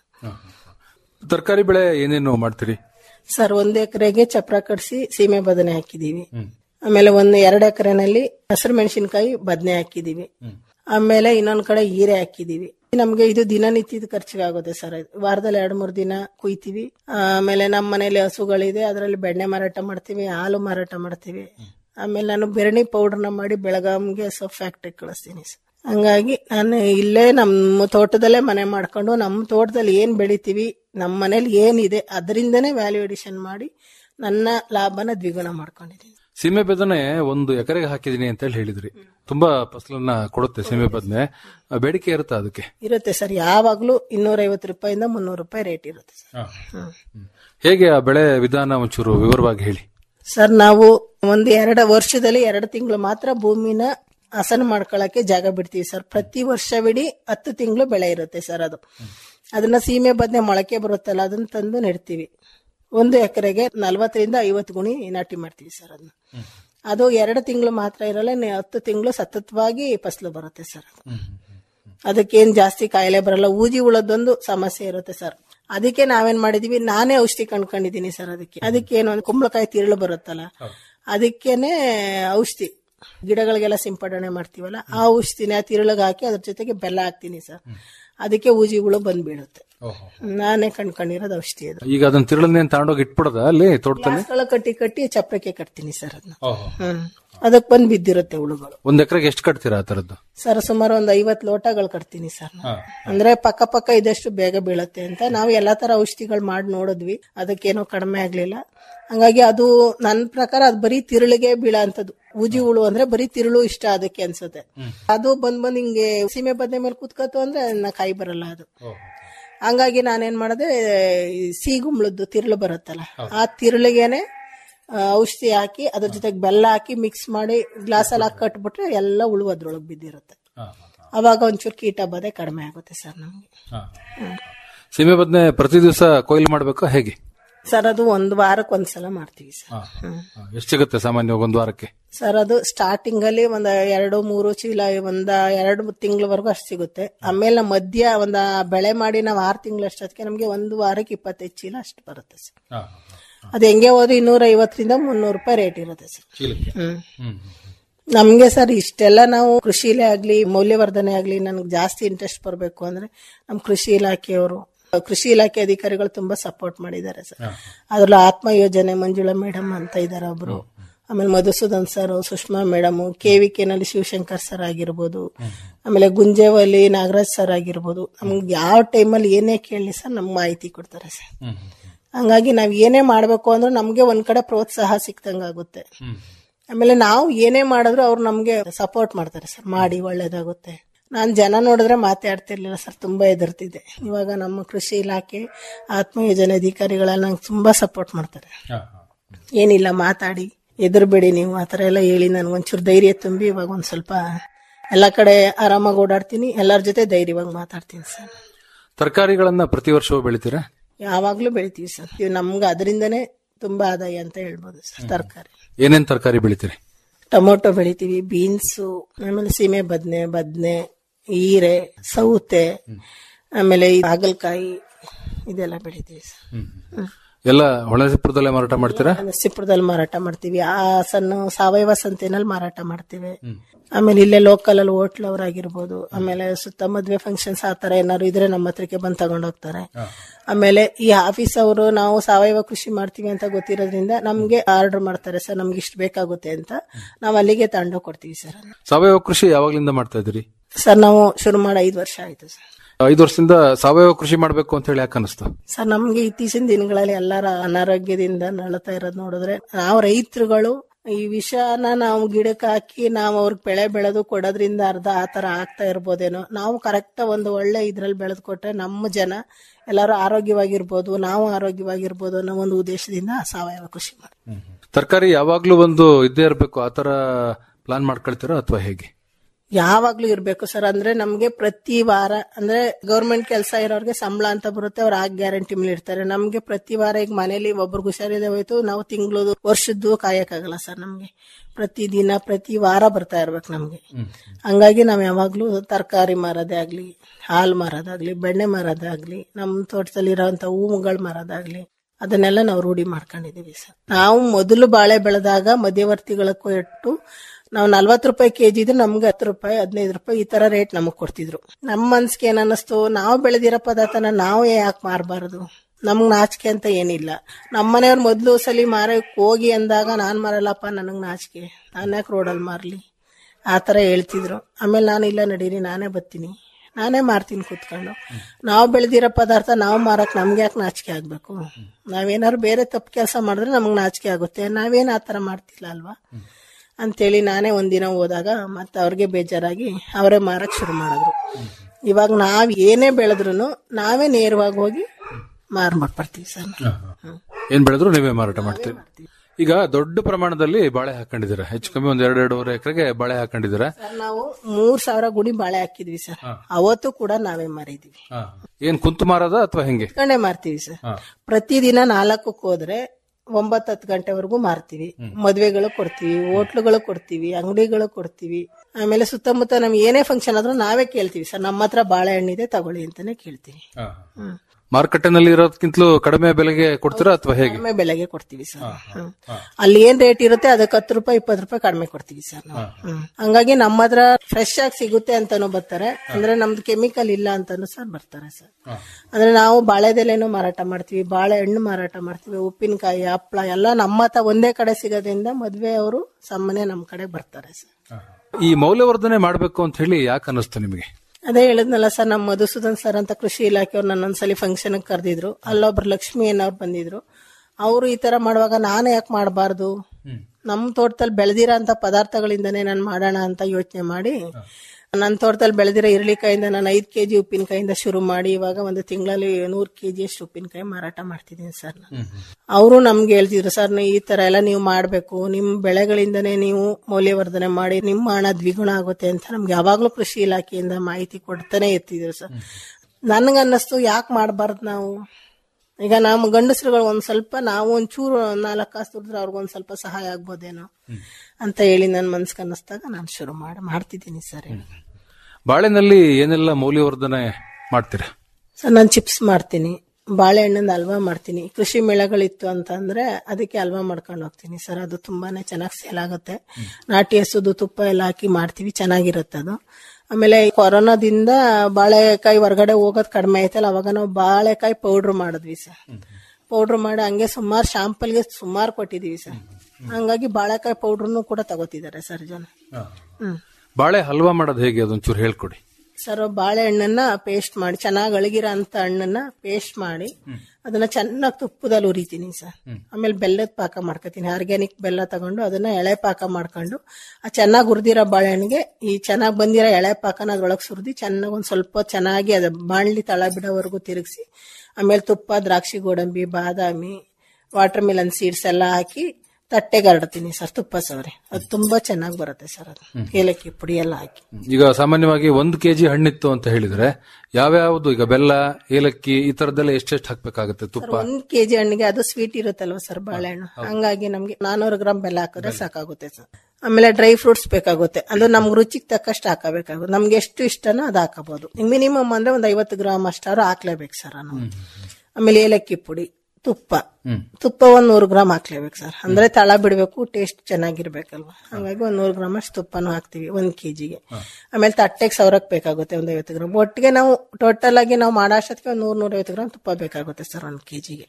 ತರಕಾರಿ ಬೆಳೆ ಏನೇನು ಮಾಡ್ತೀರಿ ಸರ್ ಒಂದ್ ಎಕರೆಗೆ ಚಪ್ರ ಕಟ್ಸಿ ಸೀಮೆ ಬದನೆ ಹಾಕಿದೀವಿ ಆಮೇಲೆ ಒಂದ್ ಎರಡ್ ಎಕರೆನಲ್ಲಿ ಹಸಿರು ಮೆಣಸಿನಕಾಯಿ ಬದನೆ ಹಾಕಿದೀವಿ ಆಮೇಲೆ ಇನ್ನೊಂದ್ ಕಡೆ ಹೀರೆ ಹಾಕಿದೀವಿ ನಮ್ಗೆ ಇದು ದಿನನಿತ್ಯದ ಖರ್ಚಿಗೆ ಆಗುತ್ತೆ ಸರ್ ಇದು. ವಾರದಲ್ಲಿ ಎರಡ್ ಮೂರ್ ದಿನ ಕುಯ್ತೀವಿ ಆಮೇಲೆ ನಮ್ಮ ಮನೇಲಿ ಹಸುಗಳಿದೆ ಅದರಲ್ಲಿ ಬೆಣ್ಣೆ ಮಾರಾಟ ಮಾಡ್ತೀವಿ ಹಾಲು ಮಾರಾಟ ಮಾಡ್ತೀವಿ ಆಮೇಲೆ ನಾನು ಬೆರಣಿ ಪೌಡರ್ನ ಮಾಡಿ ಬೆಳಗಾಂಗೆ ಸೊಪ್ಪು ಫ್ಯಾಕ್ಟ್ರಿ ಕಳಿಸ್ತೀನಿ ಸರ್ ಹಂಗಾಗಿ ನಾನು ಇಲ್ಲೇ ನಮ್ಮ ತೋಟದಲ್ಲೇ ಮನೆ ಮಾಡ್ಕೊಂಡು ನಮ್ಮ ತೋಟದಲ್ಲಿ ಏನ್ ಬೆಳಿತೀವಿ ನಮ್ಮ ಮನೇಲಿ ಏನಿದೆ ಅದರಿಂದನೇ ವ್ಯಾಲ್ಯೂ ಅಡಿಷನ್ ಮಾಡಿ ನನ್ನ ಲಾಭನ ದ್ವಿಗುಣ ಮಾಡ್ಕೊಂಡಿದ್ದೀನಿ ಸೀಮೆ ಬದನೆ ಒಂದು ಎಕರೆಗೆ ಹಾಕಿದೀನಿ ಅಂತ ಹೇಳಿ ಹೇಳಿದ್ರಿ ತುಂಬಾ ಫಸಲನ್ನ ಕೊಡುತ್ತೆ ಸೀಮೆ ಬದನೆ ಆ, ಬೇಡಿಕೆ ಇರುತ್ತಾ ಅದಕ್ಕೆ ಇರುತ್ತೆ ಸರ್ ಯಾವಾಗ್ಲೂ ಇನ್ನೂರ ಐವತ್ತು ರೂಪಾಯಿಂದ ಮುನ್ನೂರು ರೂಪಾಯಿ ರೇಟ್ ಇರುತ್ತೆ ಸರ್ ಹ್ಮ್. ಹೇಗೆ ಆ ಬೆಳೆ ವಿಧಾನ ಒಂಚೂರು ವಿವರವಾಗಿ ಹೇಳಿ ಸರ್ ನಾವು ಒಂದು ಎರಡು ವರ್ಷದಲ್ಲಿ ಎರಡು ತಿಂಗಳು ಮಾತ್ರ ಭೂಮಿನ ಹಸನ ಮಾಡ್ಕೊಳಕ್ಕೆ ಜಾಗ ಬಿಡ್ತೀವಿ ಸರ್ ಪ್ರತಿ ವರ್ಷವಿಡೀ ಹತ್ತು ತಿಂಗಳು ಬೆಳೆ ಇರುತ್ತೆ ಸರ್ ಅದು ಅದನ್ನ ಸೀಮೆ ಬದನೆ ಮೊಳಕೆ ಬರುತ್ತಲ್ಲ ಅದನ್ನ ತಂದು ನೆಡ್ತೀವಿ ಒಂದು ಎಕರೆಗೆ ನಲ್ವತ್ತರಿಂದ ಐವತ್ತು ಗುಣಿ ನಾಟಿ ಮಾಡ್ತೀವಿ ಸರ್ ಅದನ್ನ ಅದು ಎರಡು ತಿಂಗಳು ಮಾತ್ರ ಇರಲ್ಲ ನೆ- ಹತ್ತು ತಿಂಗಳು ಸತತವಾಗಿ ಫಸಲು ಬರುತ್ತೆ ಸರ್ ಅದು. ಅದಕ್ಕೇನ್ ಜಾಸ್ತಿ ಕಾಯಿಲೆ ಬರಲ್ಲ ಊಜಿ ಹುಳದೊಂದು ಸಮಸ್ಯೆ ಇರುತ್ತೆ ಸರ್ ಅದಕ್ಕೆ ನಾವೇನ್ ಮಾಡಿದೀವಿ ನಾನೇ ಔಷಧಿ ಕಂಡ್ಕೊಂಡಿದೀನಿ ಸರ್ ಅದಕ್ಕೆ ಅದಕ್ಕೇನು ಒಂದು ಕುಂಬಳಕಾಯಿ ತಿರುಳು ಬರುತ್ತಲ್ಲ ಅದಕ್ಕೇನೆ ಔಷಧಿ ಗಿಡಗಳಿಗೆಲ್ಲ ಸಿಂಪಡಣೆ ಮಾಡ್ತೀವಲ್ಲ ಆ ಔಷಧಿನ ಆ ತಿರುಳಿಗೆ ಹಾಕಿ ಅದ್ರ ಜೊತೆಗೆ ಬೆಲ್ಲ ಹಾಕ್ತೀನಿ ಸರ್ ಅದಕ್ಕೆ ಊಜಿ ಹುಳು ಬಂದ್ಬೀಳುತ್ತೆ ನಾನೇ ಕಂಡ್ಕೊಂಡಿರೋದು ಔಷಧಿ ಅದು ಈಗ ಅದನ್ನ ತಿರುಳನ್ನೇನ್ ತಗೊಂಡೋಗಿ ಇಟ್ಬಿಡದ ಅಲ್ಲಿ ತೋಟದಲ್ಲಿ ಗ್ಲಾಸ್ಗಳ ಕಟ್ಟಿ ಕಟ್ಟಿ ಚಪ್ರಕ್ಕೆ ಕಟ್ತೀನಿ ಸರ್ ಅದನ್ನ ಹ್ಮ್ ಅದಕ್ ಬಂದ್ ಬಿದ್ದಿರುತ್ತೆ ಹುಳುಗಳು ಒಂದ್ ಎಕರೆಗೆ ಎಷ್ಟು ಕಟ್ತೀರಾ ಆ ತರದ್ದು ಸರ್ ಸುಮಾರು ಒಂದ್ ಐವತ್ ಲೋಟಗಳು ಕಟ್ತೀನಿ ಸರ್ ನಾನು. ಅಂದ್ರೆ ಪಕ್ಕ ಪಕ್ಕ ಇದಷ್ಟು ಬೇಗ ಬೀಳುತ್ತೆ ಅಂತ ನಾವು ಎಲ್ಲಾ ತರ ಔಷಧಿಗಳು ಮಾಡಿ ನೋಡಿದ್ವಿ ಅದಕ್ಕೇನೋ ಕಡಿಮೆ ಆಗ್ಲಿಲ್ಲ ಹಂಗಾಗಿ ಅದು ನನ್ ಪ್ರಕಾರ ಅದು ಬರೀ ತಿರುಳಿಗೆ ಬೀಳ ಅಂತದ್ದು ಉಜಿ ಹುಳು ಅಂದ್ರೆ ಬರೀ ತಿರುಳು ಇಷ್ಟ ಅದಕ್ಕೆ ಅನ್ಸುತ್ತೆ ಅದು ಬಂದ್ ಬಂದ್ ಹಿಂಗೆ ಸೀಮೆ ಬದ್ನೆ ಮೇಲೆ ಕುತ್ಕತ್ತು ಅಂದ್ರೆ ಅದನ್ನ ಕಾಯಿ ಬರಲ್ಲ ಅದು ಹಂಗಾಗಿ ನಾನೇನ್ ಮಾಡಿದೆ ಈ ಸೀಗುಂಬ್ಳದ್ದು ತಿರುಳು ಬರುತ್ತಲ್ಲ ಆ ತಿರುಳಿಗೆನೆ ಆ, ಔಷಧಿ ಹಾಕಿ ಅದ್ರ ಜೊತೆಗೆ ಬೆಲ್ಲ ಹಾಕಿ ಮಿಕ್ಸ್ ಮಾಡಿ ಗ್ಲಾಸ್ ಅಲ್ಲಿ ಹಾಕಿ ಕಟ್ಬಿಟ್ರೆ ಎಲ್ಲ ಹುಳು ಅದ್ರೊಳಗೆ ಬಿದ್ದಿರುತ್ತೆ ಅವಾಗ ಒಂಚೂರು ಕೀಟ ಬಾಧೆ ಕಡಿಮೆ ಆಗುತ್ತೆ ಸರ್ ನಮ್ಗೆ ಸೀಮೆ ಬದ್ನೆ ಪ್ರತಿ ದಿವಸ ಕೊಯ್ಲು ಮಾಡ್ಬೇಕಾ ಹೇಗೆ ಸರ್ ಅದು ಒಂದ್ ವಾರಕ್ಕೆ ಒಂದ್ಸಲ ಮಾಡ್ತೀವಿ ಸರ್ ಹ್ಮ್. ಎಷ್ಟು ಸಿಗುತ್ತೆ ಸಾಮಾನ್ಯವಾಗಿ ಒಂದು ವಾರಕ್ಕೆ ಸರ್ ಅದು ಸ್ಟಾರ್ಟಿಂಗ್ ಅಲ್ಲಿ ಒಂದ್ ಎರಡು ಮೂರು ಚೀಲ ಒಂದ ಎರಡು ತಿಂಗಳವರೆಗೂ ಅಷ್ಟು ಸಿಗುತ್ತೆ ಆಮೇಲೆ ನಮ್ಮ ಮಧ್ಯ ಒಂದ ಬೆಳೆ ಮಾಡಿ ನಾವು ಆರು ತಿಂಗಳು ಅಷ್ಟೊತ್ತಿಗೆ ನಮ್ಗೆ ಒಂದು ವಾರಕ್ಕೆ ಇಪ್ಪತ್ತೈದು ಚೀಲ ಅಷ್ಟು ಬರುತ್ತೆ ಸರ್ ಅದು ಹೆಂಗೆ ಹೋದ್ರೆ ಇನ್ನೂರ ಐವತ್ತರಿಂದ ಮುನ್ನೂರು ರೂಪಾಯಿ ರೇಟ್ ಇರುತ್ತೆ ಸರ್ ಹ್ಮ್ ನಮ್ಗೆ ಸರ್ ಇಷ್ಟೆಲ್ಲ ನಾವು ಕೃಷಿಲೇ ಆಗ್ಲಿ ಮೌಲ್ಯವರ್ಧನೆ ಆಗ್ಲಿ ನನ್ಗೆ ಜಾಸ್ತಿ ಇಂಟ್ರೆಸ್ಟ್ ಬರಬೇಕು ಅಂದ್ರೆ ನಮ್ ಕೃಷಿ ಇಲಾಖೆಯವರು ಕೃಷಿ ಇಲಾಖೆ ಅಧಿಕಾರಿಗಳು ತುಂಬಾ ಸಪೋರ್ಟ್ ಮಾಡಿದ್ದಾರೆ ಸರ್ ಅದ್ರಲ್ಲಿ ಆತ್ಮ ಯೋಜನೆ ಮಂಜುಳಾ ಮೇಡಮ್ ಅಂತ ಇದಾರೆ ಒಬ್ರು ಆಮೇಲೆ Madhusudan sir Sushma madam K V ನಲ್ಲಿ ಶಿವಶಂಕರ್ ಸರ್ ಆಗಿರ್ಬೋದು ಆಮೇಲೆ ಗುಂಜೇವಲ್ಲಿ ನಾಗರಾಜ್ ಸರ್ ಆಗಿರ್ಬೋದು ನಮ್ಗೆ ಯಾವ ಟೈಮಲ್ಲಿ ಏನೇ ಕೇಳಲಿ ಸರ್ ನಮ್ಗೆ ಮಾಹಿತಿ ಕೊಡ್ತಾರೆ ಸರ್ ಹಂಗಾಗಿ ನಾವ್ ಏನೇ ಮಾಡ್ಬೇಕು ಅಂದ್ರೆ ನಮ್ಗೆ ಒಂದ್ ಕಡೆ ಪ್ರೋತ್ಸಾಹ ಸಿಕ್ತಂಗಾಗುತ್ತೆ ಆಮೇಲೆ ನಾವು ಏನೇ ಮಾಡಿದ್ರು ಅವ್ರು ನಮ್ಗೆ ಸಪೋರ್ಟ್ ಮಾಡ್ತಾರೆ ಸರ್ ಮಾಡಿ ಒಳ್ಳೇದಾಗುತ್ತೆ ನಾನ್ ಜನ ನೋಡಿದ್ರೆ ಮಾತಾಡ್ತಿರ್ಲಿಲ್ಲ ಸರ್ ತುಂಬಾ ಎದುರ್ತಿದ್ದೆ ಇವಾಗ ನಮ್ಮ ಕೃಷಿ ಇಲಾಖೆ ಆತ್ಮ ಯೋಜನೆ ಅಧಿಕಾರಿಗಳೆಲ್ಲ ನಂಗೆ ತುಂಬಾ ಸಪೋರ್ಟ್ ಮಾಡ್ತಾರೆ ಏನಿಲ್ಲ ಮಾತಾಡಿ ಎದುರ್ಬೇಡಿ ನೀವು ಆತರ ಎಲ್ಲ ಹೇಳಿ ನನ್ಗೆ ಒಂಚೂರು ಧೈರ್ಯ ತುಂಬಿ ಇವಾಗ ಒಂದ್ ಸ್ವಲ್ಪ ಎಲ್ಲಾ ಕಡೆ ಆರಾಮಾಗಿ ಓಡಾಡ್ತೀನಿ ಎಲ್ಲರ ಜೊತೆ ಧೈರ್ಯವಾಗಿ ಮಾತಾಡ್ತೀನಿ ಸರ್ ತರಕಾರಿಗಳನ್ನ ಪ್ರತಿ ವರ್ಷವೂ ಬೆಳಿತೀರಾ ಯಾವಾಗ್ಲೂ ಬೆಳಿತೀವಿ ಸರ್ ಇವ್ ನಮ್ಗೆ ಅದರಿಂದನೇ ತುಂಬಾ ಆದಾಯ ಅಂತ ಹೇಳ್ಬೋದು ಸರ್ ತರಕಾರಿ ಏನೇನ್ ತರಕಾರಿ ಬೆಳಿತೀರಿ ಟೊಮೊಟೊ ಬೆಳಿತೀವಿ ಬೀನ್ಸು ಆಮೇಲೆ ಸೀಮೆ ಬದ್ನೆ ಬದ್ನೆ ಹೀರೆ ಸೌತೆ ಆಮೇಲೆ ಈ ಹಾಗಲಕಾಯಿ ಇದೆಲ್ಲ ಬೆಳಿತೀವಿ ಸರ್ ಎಲ್ಲ ಹೊಳೆಸಿಪುರದಲ್ಲೇ ಮಾರಾಟ ಮಾಡ್ತೀರಾ ಸಿಪ್ಪರದಲ್ಲಿ ಮಾರಾಟ ಮಾಡ್ತೀವಿ ಹಾಸನ್ನು ಸಾವಯವ ಸಂತೆನಲ್ಲಿ ಮಾರಾಟ ಮಾಡ್ತೀವಿ ಆಮೇಲೆ ಇಲ್ಲೇ ಲೋಕಲ್ ಅಲ್ಲಿ ಹೋಟ್ಲ್ ಆಗಿರ್ಬೋದು ಆಮೇಲೆ ಸುತ್ತ ಮದ್ವೆ ಫಂಕ್ಷನ್ಸ್ ಆ ತರ ಏನಾದ್ರು ಇದ್ರೆ ನಮ್ಮ ಹತ್ರಕ್ಕೆ ಬಂದು ತಗೊಂಡೋಗ್ತಾರೆ ಆಮೇಲೆ ಈ ಆಫೀಸ್ ಅವರು ನಾವು ಸಾವಯವ ಕೃಷಿ ಮಾಡ್ತೀವಿ ಅಂತ ಗೊತ್ತಿರೋದ್ರಿಂದ ನಮ್ಗೆ ಆರ್ಡರ್ ಮಾಡ್ತಾರೆ ಸರ್ ನಮ್ಗೆ ಇಷ್ಟು ಬೇಕಾಗುತ್ತೆ ಅಂತ ನಾವು ಅಲ್ಲಿಗೆ ತಗೊಂಡೋಗಿ ಕೊಡ್ತೀವಿ ಸರ್ ಸಾವಯವ ಕೃಷಿ ಯಾವಾಗ್ಲಿಂದ ಮಾಡ್ತಾ ಇದ್ರಿ ಸರ್ ನಾವು ಶುರು ಮಾಡಿ ಐದು ವರ್ಷ ಆಯ್ತು ಸರ್ ಐದು ವರ್ಷದಿಂದ ಸಾವಯವ ಕೃಷಿ ಮಾಡ್ಬೇಕು ಅಂತ ಹೇಳಿ ಯಾಕೆ ಅನಿಸ್ತು ಸರ್ ನಮ್ಗೆ ಇತ್ತೀಚಿನ ದಿನಗಳಲ್ಲಿ ಎಲ್ಲರ ಅನಾರೋಗ್ಯದಿಂದ ನಳತಾ ಇರೋದ್ ನೋಡಿದ್ರೆ ನಾವು ರೈತರುಗಳು ಈ ವಿಷನ ನಾವು ಗಿಡಕ್ಕೆ ಹಾಕಿ ನಾವು ಅವ್ರಿಗೆ ಬೆಳೆ ಬೆಳೆದು ಕೊಡೋದ್ರಿಂದ ಅರ್ಧ ಆ ತರ ಆಗ್ತಾ ಇರ್ಬೋದೇನೋ ನಾವು ಕರೆಕ್ಟ್ ಒಂದು ಒಳ್ಳೆ ಇದ್ರಲ್ಲಿ ಬೆಳೆದು ಕೊಟ್ರೆ ನಮ್ಮ ಜನ ಎಲ್ಲರೂ ಆರೋಗ್ಯವಾಗಿರ್ಬೋದು ನಾವು ಆರೋಗ್ಯವಾಗಿರ್ಬೋದು ಅನ್ನೋ ಒಂದು ಉದ್ದೇಶದಿಂದ ಸಾವಯವ ಕೃಷಿ ಮಾಡಿ ತರಕಾರಿ ಯಾವಾಗ್ಲೂ ಒಂದು ಇದ್ದೇ ಇರಬೇಕು ಆತರ ಪ್ಲಾನ್ ಮಾಡ್ಕೊಳ್ತೀರಾ ಅಥವಾ ಹೇಗೆ ಯಾವಾಗ್ಲೂ ಇರ್ಬೇಕು ಸರ್ ಅಂದ್ರೆ ನಮ್ಗೆ ಪ್ರತಿ ವಾರ ಅಂದ್ರೆ ಗೌರ್ಮೆಂಟ್ ಕೆಲಸ ಇರೋರ್ಗೆ ಸಂಬಳ ಅಂತ ಬರುತ್ತೆ ಅವ್ರು ಆ ಗ್ಯಾರಂಟಿ ಮೇಲೆ ಇರ್ತಾರೆ ನಮ್ಗೆ ಪ್ರತಿ ವಾರ ಈಗ ಮನೇಲಿ ಒಬ್ರಿಗೆ ಹುಷಾರಿದೆ ಹೋಯ್ತು ನಾವು ತಿಂಗಳು ವರ್ಷದ್ದು ಕಾಯಕ್ಕಾಗಲ್ಲ ಸರ್ ನಮ್ಗೆ ಪ್ರತಿ ದಿನ ಪ್ರತಿ ವಾರ ಬರ್ತಾ ಇರ್ಬೇಕು ನಮ್ಗೆ ಹಂಗಾಗಿ ನಾವ್ ಯಾವಾಗ್ಲೂ ತರಕಾರಿ ಮಾರೋದೇ ಆಗ್ಲಿ ಹಾಲು ಮಾರೋದಾಗ್ಲಿ ಬೆಣ್ಣೆ ಮಾರೋದಾಗ್ಲಿ ನಮ್ ತೋಟದಲ್ಲಿ ಇರೋಂತ ಹೂವುಗಳು ಮಾರೋದಾಗ್ಲಿ ಅದನ್ನೆಲ್ಲ ನಾವು ರೂಢಿ ಮಾಡ್ಕೊಂಡಿದೀವಿ ಸರ್ ನಾವು ಮೊದಲು ಬಾಳೆ ಬೆಳೆದಾಗ ಮಧ್ಯವರ್ತಿಗಳ ಕೊಟ್ಟು ನಾವು ನಲ್ವತ್ತು ರೂಪಾಯಿ ಕೆಜಿ ಇದ್ರೆ ನಮ್ಗೆ ಹತ್ತು ರೂಪಾಯಿ ಹದಿನೈದು ರೂಪಾಯಿ ಈ ತರ ರೇಟ್ ನಮಗ್ ಕೊಡ್ತಿದ್ರು ನಮ್ಮ ಮನ್ಸಿಗೆ ಏನ್ ಅನ್ನಿಸ್ತು ನಾವು ಬೆಳೆದಿರೋ ಪದಾರ್ಥನ ನಾವು ಯಾಕೆ ಮಾರಬಾರದು ನಮ್ಗ್ ನಾಚಿಕೆ ಅಂತ ಏನಿಲ್ಲ ನಮ್ಮ ಮನೆಯವ್ರು ಮೊದ್ಲು ಸಲಿ ಮಾರಕ್ ಹೋಗಿ ಅಂದಾಗ ನಾನ್ ಮಾರಲ್ಲಪ್ಪ ನನಗ್ ನಾಚಿಕೆ ನಾನು ಯಾಕೆ ರೋಡಲ್ಲಿ ಮಾರ್ಲಿ ಆ ತರ ಹೇಳ್ತಿದ್ರು ಆಮೇಲೆ ನಾನು ಇಲ್ಲ ನಡೀರಿ ನಾನೇ ಬರ್ತೀನಿ ನಾನೇ ಮಾರ್ತೀನಿ ಕೂತ್ಕೊಂಡು ನಾವು ಬೆಳೆದಿರೋ ಪದಾರ್ಥ ನಾವು ಮಾರಕ್ ನಮ್ಗೆ ಯಾಕೆ ನಾಚಿಕೆ ಆಗ್ಬೇಕು ನಾವೇನಾದ್ರು ಬೇರೆ ತಪ್ಪು ಕೆಲಸ ಮಾಡಿದ್ರೆ ನಮಗ್ ನಾಚಿಕೆ ಆಗುತ್ತೆ ನಾವೇನ್ ಆ ತರ ಮಾಡ್ತಿಲ್ಲ ಅಲ್ವಾ ಅಂತೇಳಿ ನಾನೇ ಒಂದಿನ ಹೋದಾಗ ಮತ್ತೆ ಅವ್ರಿಗೆ ಬೇಜಾರಾಗಿ ಅವರೇ ಮಾರಕ್ ಶುರು ಮಾಡಿದ್ರು ಇವಾಗ ನಾವ್ ಏನೇ ಬೆಳೆದ್ರು ನಾವೇ ನೇರವಾಗಿ ಹೋಗಿ ಮಾರ್ ಮಾಡ್ಬರ್ತೀವಿ ಸರ್ ಏನ್ ಬೆಳೆದ್ರು ನೀವೇ ಮಾರಾಟ ಮಾಡ್ತೀರಿ ಈಗ ದೊಡ್ಡ ಪ್ರಮಾಣದಲ್ಲಿ ಬಾಳೆ ಹಾಕೊಂಡಿದ್ದೀರಾ ಹೆಚ್ಚು ಕಮ್ಮಿ ಒಂದ್ ಎರಡು ಎರಡೂವರೆ ಎಕರೆಗೆ ಬಾಳೆ ಹಾಕೊಂಡಿದ್ದೀರಾ ಸರ್ ನಾವು ಮೂರ್ ಸಾವಿರ ಗುಡಿ ಬಾಳೆ ಹಾಕಿದ್ವಿ ಸರ್ ಅವತ್ತು ಕೂಡ ನಾವೇ ಮಾರಿದೀವಿ ಏನ್ ಕುಂತು ಮಾರದ ಅಥವಾ ಹೆಂಗೆ ಇಟ್ಕೊಂಡೇ ಮಾರ್ತೀವಿ ಸರ್ ಪ್ರತಿದಿನ ನಾಲ್ಕಕ್ಕೆ ಹೋದ್ರೆ ಒಂಬತ್ತು ಹತ್ತು ಗಂಟೆವರೆಗೂ ಮಾರ್ತೀವಿ ಮದ್ವೆಗಳು ಕೊಡ್ತೀವಿ ಹೋಟ್ಲುಗಳು ಕೊಡ್ತೀವಿ ಅಂಗಡಿಗಳು ಕೊಡ್ತೀವಿ ಆಮೇಲೆ ಸುತ್ತಮುತ್ತ ನಮ್ಗೆ ಏನೇ ಫಂಕ್ಷನ್ ಆದ್ರೂ ನಾವೇ ಕೇಳ್ತೀವಿ ಸರ್ ನಮ್ಮ ಹತ್ರ ಬಾಳೆಹಣ್ಣಿದೆ ತಗೊಳ್ಳಿ ಅಂತಾನೆ ಕೇಳ್ತೀವಿ ಹ್ಮ್. ಮಾರುಕಟ್ಟೆನಲ್ಲಿ ಇರೋದಕ್ಕಿಂತಲೂ ಕಡಿಮೆ ಬೆಲೆಗೆ ಕೊಡ್ತೀರಾ ಅಥವಾ ಹೇಗೆ ಕಡಿಮೆ ಬೆಲೆಗೆ ಕೊಡ್ತೀವಿ ಸರ್ ಹ್ಮ್. ಅಲ್ಲಿ ಏನ್ ರೇಟ್ ಇರುತ್ತೆ ಅದಕ್ಕೆ ಹತ್ತು ರೂಪಾಯಿ ಇಪ್ಪತ್ತು ರೂಪಾಯಿ ಕಡಿಮೆ ಕೊಡ್ತೀವಿ ಸರ್ ನಾವು ಹ್ಮ್. ಹಂಗಾಗಿ ನಮ್ಮ ಹತ್ರ ಫ್ರೆಶ್ ಆಗಿ ಸಿಗುತ್ತೆ ಅಂತಾನು ಬರ್ತಾರೆ ಅಂದ್ರೆ ನಮ್ದು ಕೆಮಿಕಲ್ ಇಲ್ಲ ಅಂತಾನು ಸರ್ ಬರ್ತಾರೆ ಸರ್ ಅಂದ್ರೆ ನಾವು ಬಾಳೆದೆಲೆನೂ ಮಾರಾಟ ಮಾಡ್ತೀವಿ ಬಾಳೆಹಣ್ಣು ಮಾರಾಟ ಮಾಡ್ತೀವಿ ಉಪ್ಪಿನಕಾಯಿ ಹಪ್ಪಳ ಎಲ್ಲ ನಮ್ಮ ಹತ್ರ ಒಂದೇ ಕಡೆ ಸಿಗೋದ್ರಿಂದ ಮದ್ವೆ ಅವರು ಸಾಮಾನ್ಯ ನಮ್ಮ ಕಡೆ ಬರ್ತಾರೆ ಸರ್ ಈ ಮೌಲ್ಯವರ್ಧನೆ ಮಾಡಬೇಕು ಅಂತ ಹೇಳಿ ಯಾಕೆ ಅನ್ನಿಸ್ತು ನಿಮಗೆ ಅದೇ ಹೇಳಿದ್ನಲ್ಲ ಸರ್ ನಮ್ಮ ಮಧುಸೂದನ್ ಸರ್ ಅಂತ ಕೃಷಿ ಇಲಾಖೆಯವ್ರು ನನ್ನೊಂದ್ಸಲಿ ಫಂಕ್ಷನ್ ಕರೆದಿದ್ರು ಅಲ್ಲೊಬ್ರು ಲಕ್ಷ್ಮಿ ಅನ್ನೋರು ಬಂದಿದ್ರು ಅವರು ಈ ತರ ಮಾಡುವಾಗ ನಾನು ಯಾಕೆ ಮಾಡಬಾರ್ದು ನಮ್ಮ ತೋಟದಲ್ಲಿ ಬೆಳೆದಿರೋ ಅಂತ ಪದಾರ್ಥಗಳಿಂದನೇ ನಾನು ಮಾಡೋಣ ಅಂತ ಯೋಚನೆ ಮಾಡಿ ನನ್ನ ತೋಟದಲ್ಲಿ ಬೆಳೆದಿರೋ ಇರಳಿಕಾಯಿಂದ ನಾನು ಐದು ಕೆಜಿ ಉಪ್ಪಿನಕಾಯಿಂದ ಶುರು ಮಾಡಿ ಇವಾಗ ಒಂದು ತಿಂಗಳಲ್ಲಿ ನೂರು ಕೆಜಿ ಅಷ್ಟು ಉಪ್ಪಿನಕಾಯಿ ಮಾರಾಟ ಮಾಡ್ತಿದ್ದೀನಿ ಸರ್ ನಾನು ಅವರು ನಮ್ಗೆ ಹೇಳ್ತಿದ್ರು ಸರ್ ನೀವು ಈ ತರ ಎಲ್ಲ ನೀವು ಮಾಡಬೇಕು ನಿಮ್ಮ ಬೆಳೆಗಳಿಂದನೇ ನೀವು ಮೌಲ್ಯವರ್ಧನೆ ಮಾಡಿ ನಿಮ್ಮ ಹಣ ದ್ವಿಗುಣ ಆಗುತ್ತೆ ಅಂತ ನಮ್ಗೆ ಯಾವಾಗ್ಲೂ ಕೃಷಿ ಇಲಾಖೆಯಿಂದ ಮಾಹಿತಿ ಕೊಡ್ತಾನೆ ಇರ್ತಿದ್ರು ಸರ್ ನನ್ಗನ್ನಿಸ್ತು ಯಾಕೆ ಮಾಡಬಾರ್ದು ನಾವು ಈಗ ನಮ್ಮ ಗಂಡಸರುಗಳು ಒಂದ್ ಸ್ವಲ್ಪ ನಾವು ಒಂಚೂರು ನಾಲ್ಕು ಕಾಸು ದುಡಿದ್ರೆ ಅವ್ರಿಗೊಂದ್ ಸ್ವಲ್ಪ ಸಹಾಯ ಆಗ್ಬೋದೇನೋ ಅಂತ ಹೇಳಿ ನನ್ ಮನ್ಸ್ಗೆ ಅನ್ನಿಸ್ದಾಗ ನಾನು ಶುರು ಮಾಡಿ ಮಾಡ್ತಿದ್ದೀನಿ ಸರ್ ಬಾಳೆನಲ್ಲಿ ಏನೆಲ್ಲ ಮೌಲ್ಯವರ್ಧನೆ ಮಾಡ್ತೀರಾ ಸರ್ ನಾನು ಚಿಪ್ಸ್ ಮಾಡ್ತೀನಿ ಬಾಳೆಹಣ್ಣಿಂದ ಹಲ್ವಾ ಮಾಡ್ತೀನಿ ಕೃಷಿ ಮೇಳಗಳಿತ್ತು ಅಂತಂದ್ರೆ ಅದಕ್ಕೆ ಹಲ್ವಾ ಮಾಡ್ಕೊಂಡು ಹೋಗ್ತೀನಿ ಸರ್ ಅದು ತುಂಬಾನೇ ಚೆನ್ನಾಗಿ ಸೇಲ್ ಆಗುತ್ತೆ ನಾಟಿ ಹಸುದು ತುಪ್ಪ ಎಲ್ಲ ಹಾಕಿ ಮಾಡ್ತೀವಿ ಚೆನ್ನಾಗಿರುತ್ತೆ ಅದು ಆಮೇಲೆ ಈ ಕೊರೋನಾದಿಂದ ಬಾಳೆಕಾಯಿ ಹೊರಗಡೆ ಹೋಗೋದು ಕಡಿಮೆ ಆಯ್ತಲ್ಲ ಅವಾಗ ನಾವು ಬಾಳೆಕಾಯಿ ಪೌಡ್ರ್ ಮಾಡಿದ್ವಿ ಸರ್ ಪೌಡ್ರ್ ಮಾಡಿ ಹಂಗೆ ಸುಮಾರು ಶಾಂಪಲ್ಗೆ ಸುಮಾರು ಕೊಟ್ಟಿದೀವಿ ಸರ್ ಹಂಗಾಗಿ ಬಾಳೆಕಾಯಿ ಪೌಡ್ರನ್ನು ಕೂಡ ತಗೋತಿದ್ದಾರೆ ಸರ್ ಜನ ಹ್ಮ್ ಬಾಳೆ ಹಲ್ವಾ ಮಾಡೋದು ಹೇಗೆ ಅದೊಂಚೂರು ಹೇಳ್ಕೊಡಿ ಸರ್ ಬಾಳೆಹಣ್ಣನ್ನ ಪೇಸ್ಟ್ ಮಾಡಿ ಚೆನ್ನಾಗಿ ಅಳಗಿರೋ ಅಂತ ಹಣ್ಣನ್ನ ಪೇಸ್ಟ್ ಮಾಡಿ ಅದನ್ನ ಚೆನ್ನಾಗಿ ತುಪ್ಪದಲ್ಲಿ ಉರಿತೀನಿ ಸರ್ ಆಮೇಲೆ ಬೆಲ್ಲದ ಪಾಕ ಮಾಡ್ಕೊತೀನಿ ಆರ್ಗ್ಯಾನಿಕ್ ಬೆಲ್ಲ ತಗೊಂಡು ಅದನ್ನ ಎಳೆ ಪಾಕ ಮಾಡ್ಕೊಂಡು ಆ ಚೆನ್ನಾಗಿ ಹುರಿದಿರೋ ಬಾಳೆಹಣ್ಣಿಗೆ ಈ ಚೆನ್ನಾಗಿ ಬಂದಿರೋ ಎಳೆ ಪಾಕನ ಅದ್ರೊಳಗೆ ಸುರಿದು ಚೆನ್ನಾಗಿ ಒಂದ್ ಸ್ವಲ್ಪ ಚೆನ್ನಾಗಿ ಅದ ಬಾಣ್ಲಿ ತಳ ಬಿಡೋವರೆಗೂ ತಿರುಗಿಸಿ ಆಮೇಲೆ ತುಪ್ಪ ದ್ರಾಕ್ಷಿ ಗೋಡಂಬಿ ಬಾದಾಮಿ ವಾಟರ್ ಮಿಲನ್ ಸೀಡ್ಸ್ ಎಲ್ಲ ಹಾಕಿ ತಟ್ಟೆಗೆ ಹರಡ್ತೀನಿ ಸರ್ ತುಪ್ಪ ಸವರಿ ಅದು ತುಂಬಾ ಚೆನ್ನಾಗಿ ಬರುತ್ತೆ ಸರ್ ಅದು ಏಲಕ್ಕಿ ಪುಡಿ ಎಲ್ಲ ಹಾಕಿ ಈಗ ಸಾಮಾನ್ಯವಾಗಿ ಒಂದು ಕೆಜಿ ಹಣ್ಣಿತ್ತು ಅಂತ ಹೇಳಿದ್ರೆ ಯಾವ್ಯಾವ್ದು ಈಗ ಬೆಲ್ಲ ಏಲಕ್ಕಿ ಈ ತರದ್ದೆಲ್ಲ ಎಷ್ಟೆಷ್ಟು ಹಾಕ್ಬೇಕಾಗುತ್ತೆ ತುಪ್ಪ ಒಂದ್ ಕೆಜಿ ಹಣ್ಣಿಗೆ ಅದು ಸ್ವೀಟ್ ಇರುತ್ತಲ್ವ ಸರ್ ಬಾಳೆಹಣ್ಣು ಹಂಗಾಗಿ ನಮ್ಗೆ ನಾನೂರು ಗ್ರಾಮ್ ಬೆಲ್ಲ ಹಾಕಿದ್ರೆ ಸಾಕಾಗುತ್ತೆ ಸರ್ ಆಮೇಲೆ ಡ್ರೈ ಫ್ರೂಟ್ಸ್ ಬೇಕಾಗುತ್ತೆ ಅದು ನಮ್ಗೆ ರುಚಿಗೆ ತಕ್ಕಷ್ಟು ಹಾಕಬೇಕಾಗುತ್ತೆ ನಮ್ಗೆ ಎಷ್ಟು ಇಷ್ಟನೋ ಅದು ಹಾಕಬಹುದು ಮಿನಿಮಮ್ ಅಂದ್ರೆ ಒಂದ್ ಐವತ್ತು ಗ್ರಾಮ್ ಅಷ್ಟಾರು ಹಾಕ್ಲೇಬೇಕು ಸರ್ ನಾವು ಆಮೇಲೆ ಏಲಕ್ಕಿ ಪುಡಿ ತುಪ್ಪ ತುಪ್ಪ ಒಂದ್ ನೂರು ಗ್ರಾಮ್ ಹಾಕ್ಲೇಬೇಕು ಸರ್ ಅಂದ್ರೆ ತಳ ಬಿಡ್ಬೇಕು ಟೇಸ್ಟ್ ಚೆನ್ನಾಗಿರ್ಬೇಕಲ್ವಾ ಹಂಗಾಗಿ ಒಂದ್ ನೂರು ಗ್ರಾಮ್ ಅಷ್ಟು ತುಪ್ಪನೂ ಹಾಕ್ತಿವಿ ಒಂದ್ ಕೆಜಿಗೆ ಆಮೇಲೆ ತಟ್ಟೆಗೆ ಸೌರಕ್ ಬೇಕಾಗುತ್ತೆ ಒಂದ್ ಐವತ್ತು ಗ್ರಾಮ್ ಒಟ್ಟಿಗೆ ನಾವು ಟೋಟಲ್ ಆಗಿ ನಾವು ಮಾಡೋ ಅಷ್ಟೊತ್ತಿಗೆ ಒಂದ್ ನೂರ್ ನೂರೈವತ್ತು ಗ್ರಾಮ್ ತುಪ್ಪ ಬೇಕಾಗುತ್ತೆ ಸರ್ ಒಂದ್ ಕೆಜಿಗೆ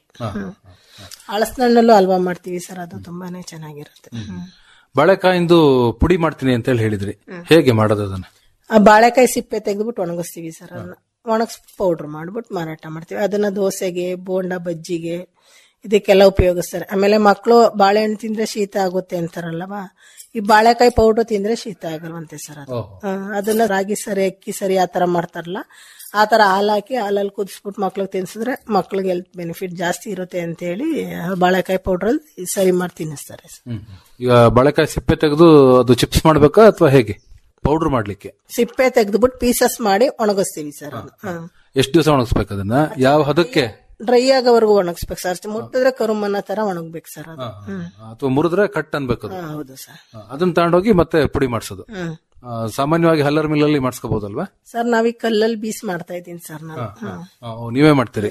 ಹಳಸಿನಣ್ಣಲ್ಲೂ ಹಲ್ವಾ ಮಾಡ್ತೀವಿ ಸರ್ ಅದು ತುಂಬಾನೇ ಚೆನ್ನಾಗಿರುತ್ತೆ ಹ್ಮ್. ಬಾಳೆಕಾಯಿಂದು ಪುಡಿ ಮಾಡ್ತೀನಿ ಅಂತ ಹೇಳಿ ಹೇಳಿದ್ರಿ ಹೇಗೆ ಮಾಡೋದು ಅದನ್ನ ಆ ಬಾಳೆಕಾಯಿ ಸಿಪ್ಪೆ ತೆಗೆದ್ಬಿಟ್ಟು ಒಣಗಿಸ್ತೀವಿ ಸರ್ ಅದನ್ನ ಒಣಗಿಸ್ ಪೌಡರ್ ಮಾಡ್ಬಿಟ್ಟು ಮಾರಾಟ ಮಾಡ್ತೀವಿ ಅದನ್ನ ದೋಸೆಗೆ ಬೋಂಡ ಬಜ್ಜಿಗೆ ಇದಕ್ಕೆಲ್ಲ ಉಪಯೋಗಿಸ್ತಾರೆ ಆಮೇಲೆ ಮಕ್ಕಳು ಬಾಳೆಹಣ್ಣು ತಿಂದ್ರೆ ಶೀತ ಆಗುತ್ತೆ ಅಂತಾರಲ್ಲವಾ ಈ ಬಾಳೆಕಾಯಿ ಪೌಡರ್ ತಿಂದ್ರೆ ಶೀತ ಆಗಲ್ವಂತೆ ಸರ್ ಅದು ಆ, ಅದನ್ನ ರಾಗಿ ಸರಿ ಅಕ್ಕಿ ಸರಿ ಆತರ ಮಾಡ್ತಾರಲ್ಲ ಆ ತರ ಹಾಲು ಹಾಕಿ ಹಾಲಲ್ಲಿ ಕುದಿಸ್ಬಿಟ್ಟು ಮಕ್ಳಿಗೆ ತಿನ್ಸಿದ್ರೆ ಮಕ್ಳಿಗೆ ಹೆಲ್ತ್ ಬೆನಿಫಿಟ್ ಜಾಸ್ತಿ ಇರುತ್ತೆ ಅಂತ ಹೇಳಿ ಬಾಳೆಕಾಯಿ ಪೌಡರ್ ಸರಿ ಮಾಡಿ ತಿನ್ನಿಸ್ತಾರೆ ಸರ್. ಈಗ ಬಾಳೆಕಾಯಿ ಸಿಪ್ಪೆ ತೆಗೆದು ಅದು ಚಿಪ್ಸ್ ಮಾಡ್ಬೇಕಾ ಅಥವಾ ಹೇಗೆ ಪೌಡರ್ ಮಾಡ್ಲಿಕ್ಕೆ ಸಿಪ್ಪೆ ತೆಗೆದ್ಬಿಟ್ಟು ಪೀಸಸ್ ಮಾಡಿ ಒಣಗಿಸ್ತೀವಿ ಸರ್ ಅದು. ಹಾ. ಎಷ್ಟು ದಿವಸ ಒಣಗಿಸ್ಬೇಕು ಅದನ್ನ ಯಾವ ಹದಕ್ಕೆ ಡ್ರೈ ಆಗೋವರೆಗೂ ಒಣಗಿಸ್ಬೇಕು ಸರ್ ಮುಟ್ಟಿದ್ರೆ ಕರುಮನ್ನ ತರ ಒಣಗ್ಬೇಕು ಸರ್ ಅದು ಹ್ಮ್. ಅಥವಾ ಮುರಿದ್ರೆ ಕಟ್ ಅನ್ಬೇಕು ಅದು ಹಾ, ಹೌದು ಸರ್ ಅದನ್ನ ತಗೊಂಡೋಗಿ ಮತ್ತೆ ಪುಡಿ ಮಾಡಿಸೋದು ಹ್ಮ್ ಸಾಮಾನ್ಯವಾಗಿ ಹಲ್ಲರ್ ಮಿಲ್ಲಲ್ಲಿ ಮಾಡಿಸ್ಕೋಬಹುದಲ್ವಾ ಸರ್ ನಾವೀಗ ಕಲ್ಲಲ್ಲಿ ಬೀಸ್ ಮಾಡ್ತಾ ಇದ್ದೀನಿ ಸರ್ ನಾನು ಹ್ಮ್. ನೀವೇ ಮಾಡ್ತೀರಿ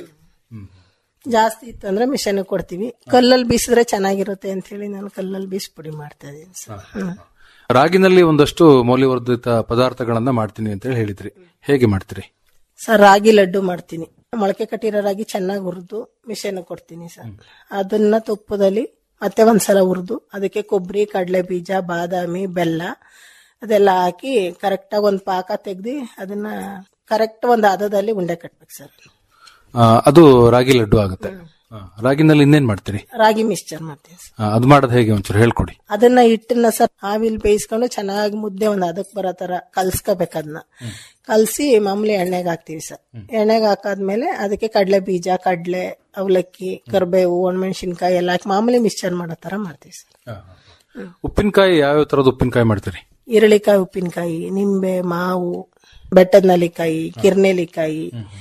ಜಾಸ್ತಿ ಇತ್ತು ಅಂದ್ರೆ ಮಿಷನ್ ಕೊಡ್ತೀವಿ ಕಲ್ಲಲ್ಲಿ ಬೀಸಿದ್ರೆ ಚೆನ್ನಾಗಿರುತ್ತೆ ಅಂತ ಹೇಳಿ ನಾನು ಕಲ್ಲಲ್ಲಿ ಬೀಸ್ ಪುಡಿ ಮಾಡ್ತಾ ಇದ್ದೀನಿ ಸರ್ ಹ್ಮ್. ರಾಗಿನಲ್ಲಿ ಒಂದಷ್ಟು ಮೌಲ್ಯವರ್ಧಿತ ಪದಾರ್ಥಗಳನ್ನ ಮಾಡ್ತೀನಿ ಅಂತ ಹೇಳಿ ಹೇಳಿದ್ರಿ ಹೇಗೆ ಮಾಡ್ತೀರಿ ಸರ್ ರಾಗಿ ಲಡ್ಡು ಮಾಡ್ತೀನಿ ಮೊಳಕೆ ಕಟ್ಟಿರೋ ರಾಗಿ ಚೆನ್ನಾಗಿ ಹುರಿದು ಮಿಷನ್ ಕೊಡ್ತೀನಿ ಸರ್ ಅದನ್ನ ತುಪ್ಪದಲ್ಲಿ ಮತ್ತೆ ಒಂದ್ಸಲ ಹುರಿದು ಅದಕ್ಕೆ ಕೊಬ್ಬರಿ ಕಡಲೆ ಬೀಜ ಬಾದಾಮಿ ಬೆಲ್ಲ ಅದೆಲ್ಲ ಹಾಕಿ ಕರೆಕ್ಟಾಗಿ ಒಂದು ಪಾಕ ತೆಗ್ದು ಅದನ್ನ ಕರೆಕ್ಟ್ ಒಂದು ಹದದಲ್ಲಿ ಉಂಡೆ ಕಟ್ಬೇಕು ಸರ್ ಆ, ಅದು ರಾಗಿ ಲಡ್ಡು ಆಗುತ್ತೆ ಆ, ರಾಗಿನಲ್ಲಿ ಇನ್ನೇನ್ ಮಾಡ್ತೀರಿ ರಾಗಿ ಮಿಕ್ಸ್ಚರ್ ಮಾಡ್ತೀನಿ ಸರ್ ಆ, ಅದು ಮಾಡೋದು ಹೇಗೆ ಒಂಚೂರು ಹೇಳ್ಕೊಡಿ ಅದನ್ನ ಹಿಟ್ಟನ್ನ ಸರ್ ಆವಿಲ್ ಬೇಯಿಸ್ಕೊಂಡು ಚೆನ್ನಾಗಿ ಮುದ್ದೆ ಒಂದು ಅದಕ್ ಬರೋ ತರ ಕಲ್ಸ್ಕೋಬೇಕು ಅದನ್ನ ಕಲ್ಸಿ ಮಾಮೂಲಿ ಎಣ್ಣೆಗೆ ಹಾಕ್ತಿವಿ ಸರ್ ಎಣ್ಣೆಗೆ ಹಾಕಾದ್ಮೇಲೆ ಅದಕ್ಕೆ ಕಡಲೆ ಬೀಜ ಕಡಲೆ ಅವಲಕ್ಕಿ ಕರಿಬೇವು ಒಣಮೆಣಸಿನ್ಕಾಯಿ ಎಲ್ಲ ಹಾಕಿ ಮಾಮೂಲಿ ಮಿಕ್ಸ್ಚರ್ ಮಾಡೋ ತರ ಮಾಡ್ತೀವಿ ಸರ್ ಉಪ್ಪಿನಕಾಯಿ ಯಾವ್ಯಾವ ತರದ ಉಪ್ಪಿನಕಾಯಿ ಮಾಡ್ತೀರಿ ಈರುಳ್ಳಿಕಾಯಿ ಉಪ್ಪಿನಕಾಯಿ ನಿಂಬೆ ಮಾವು ಬೆಟ್ಟದ ನಲಿಕಾಯಿ ಕಿರ್ನೆಲಿಕಾಯಿ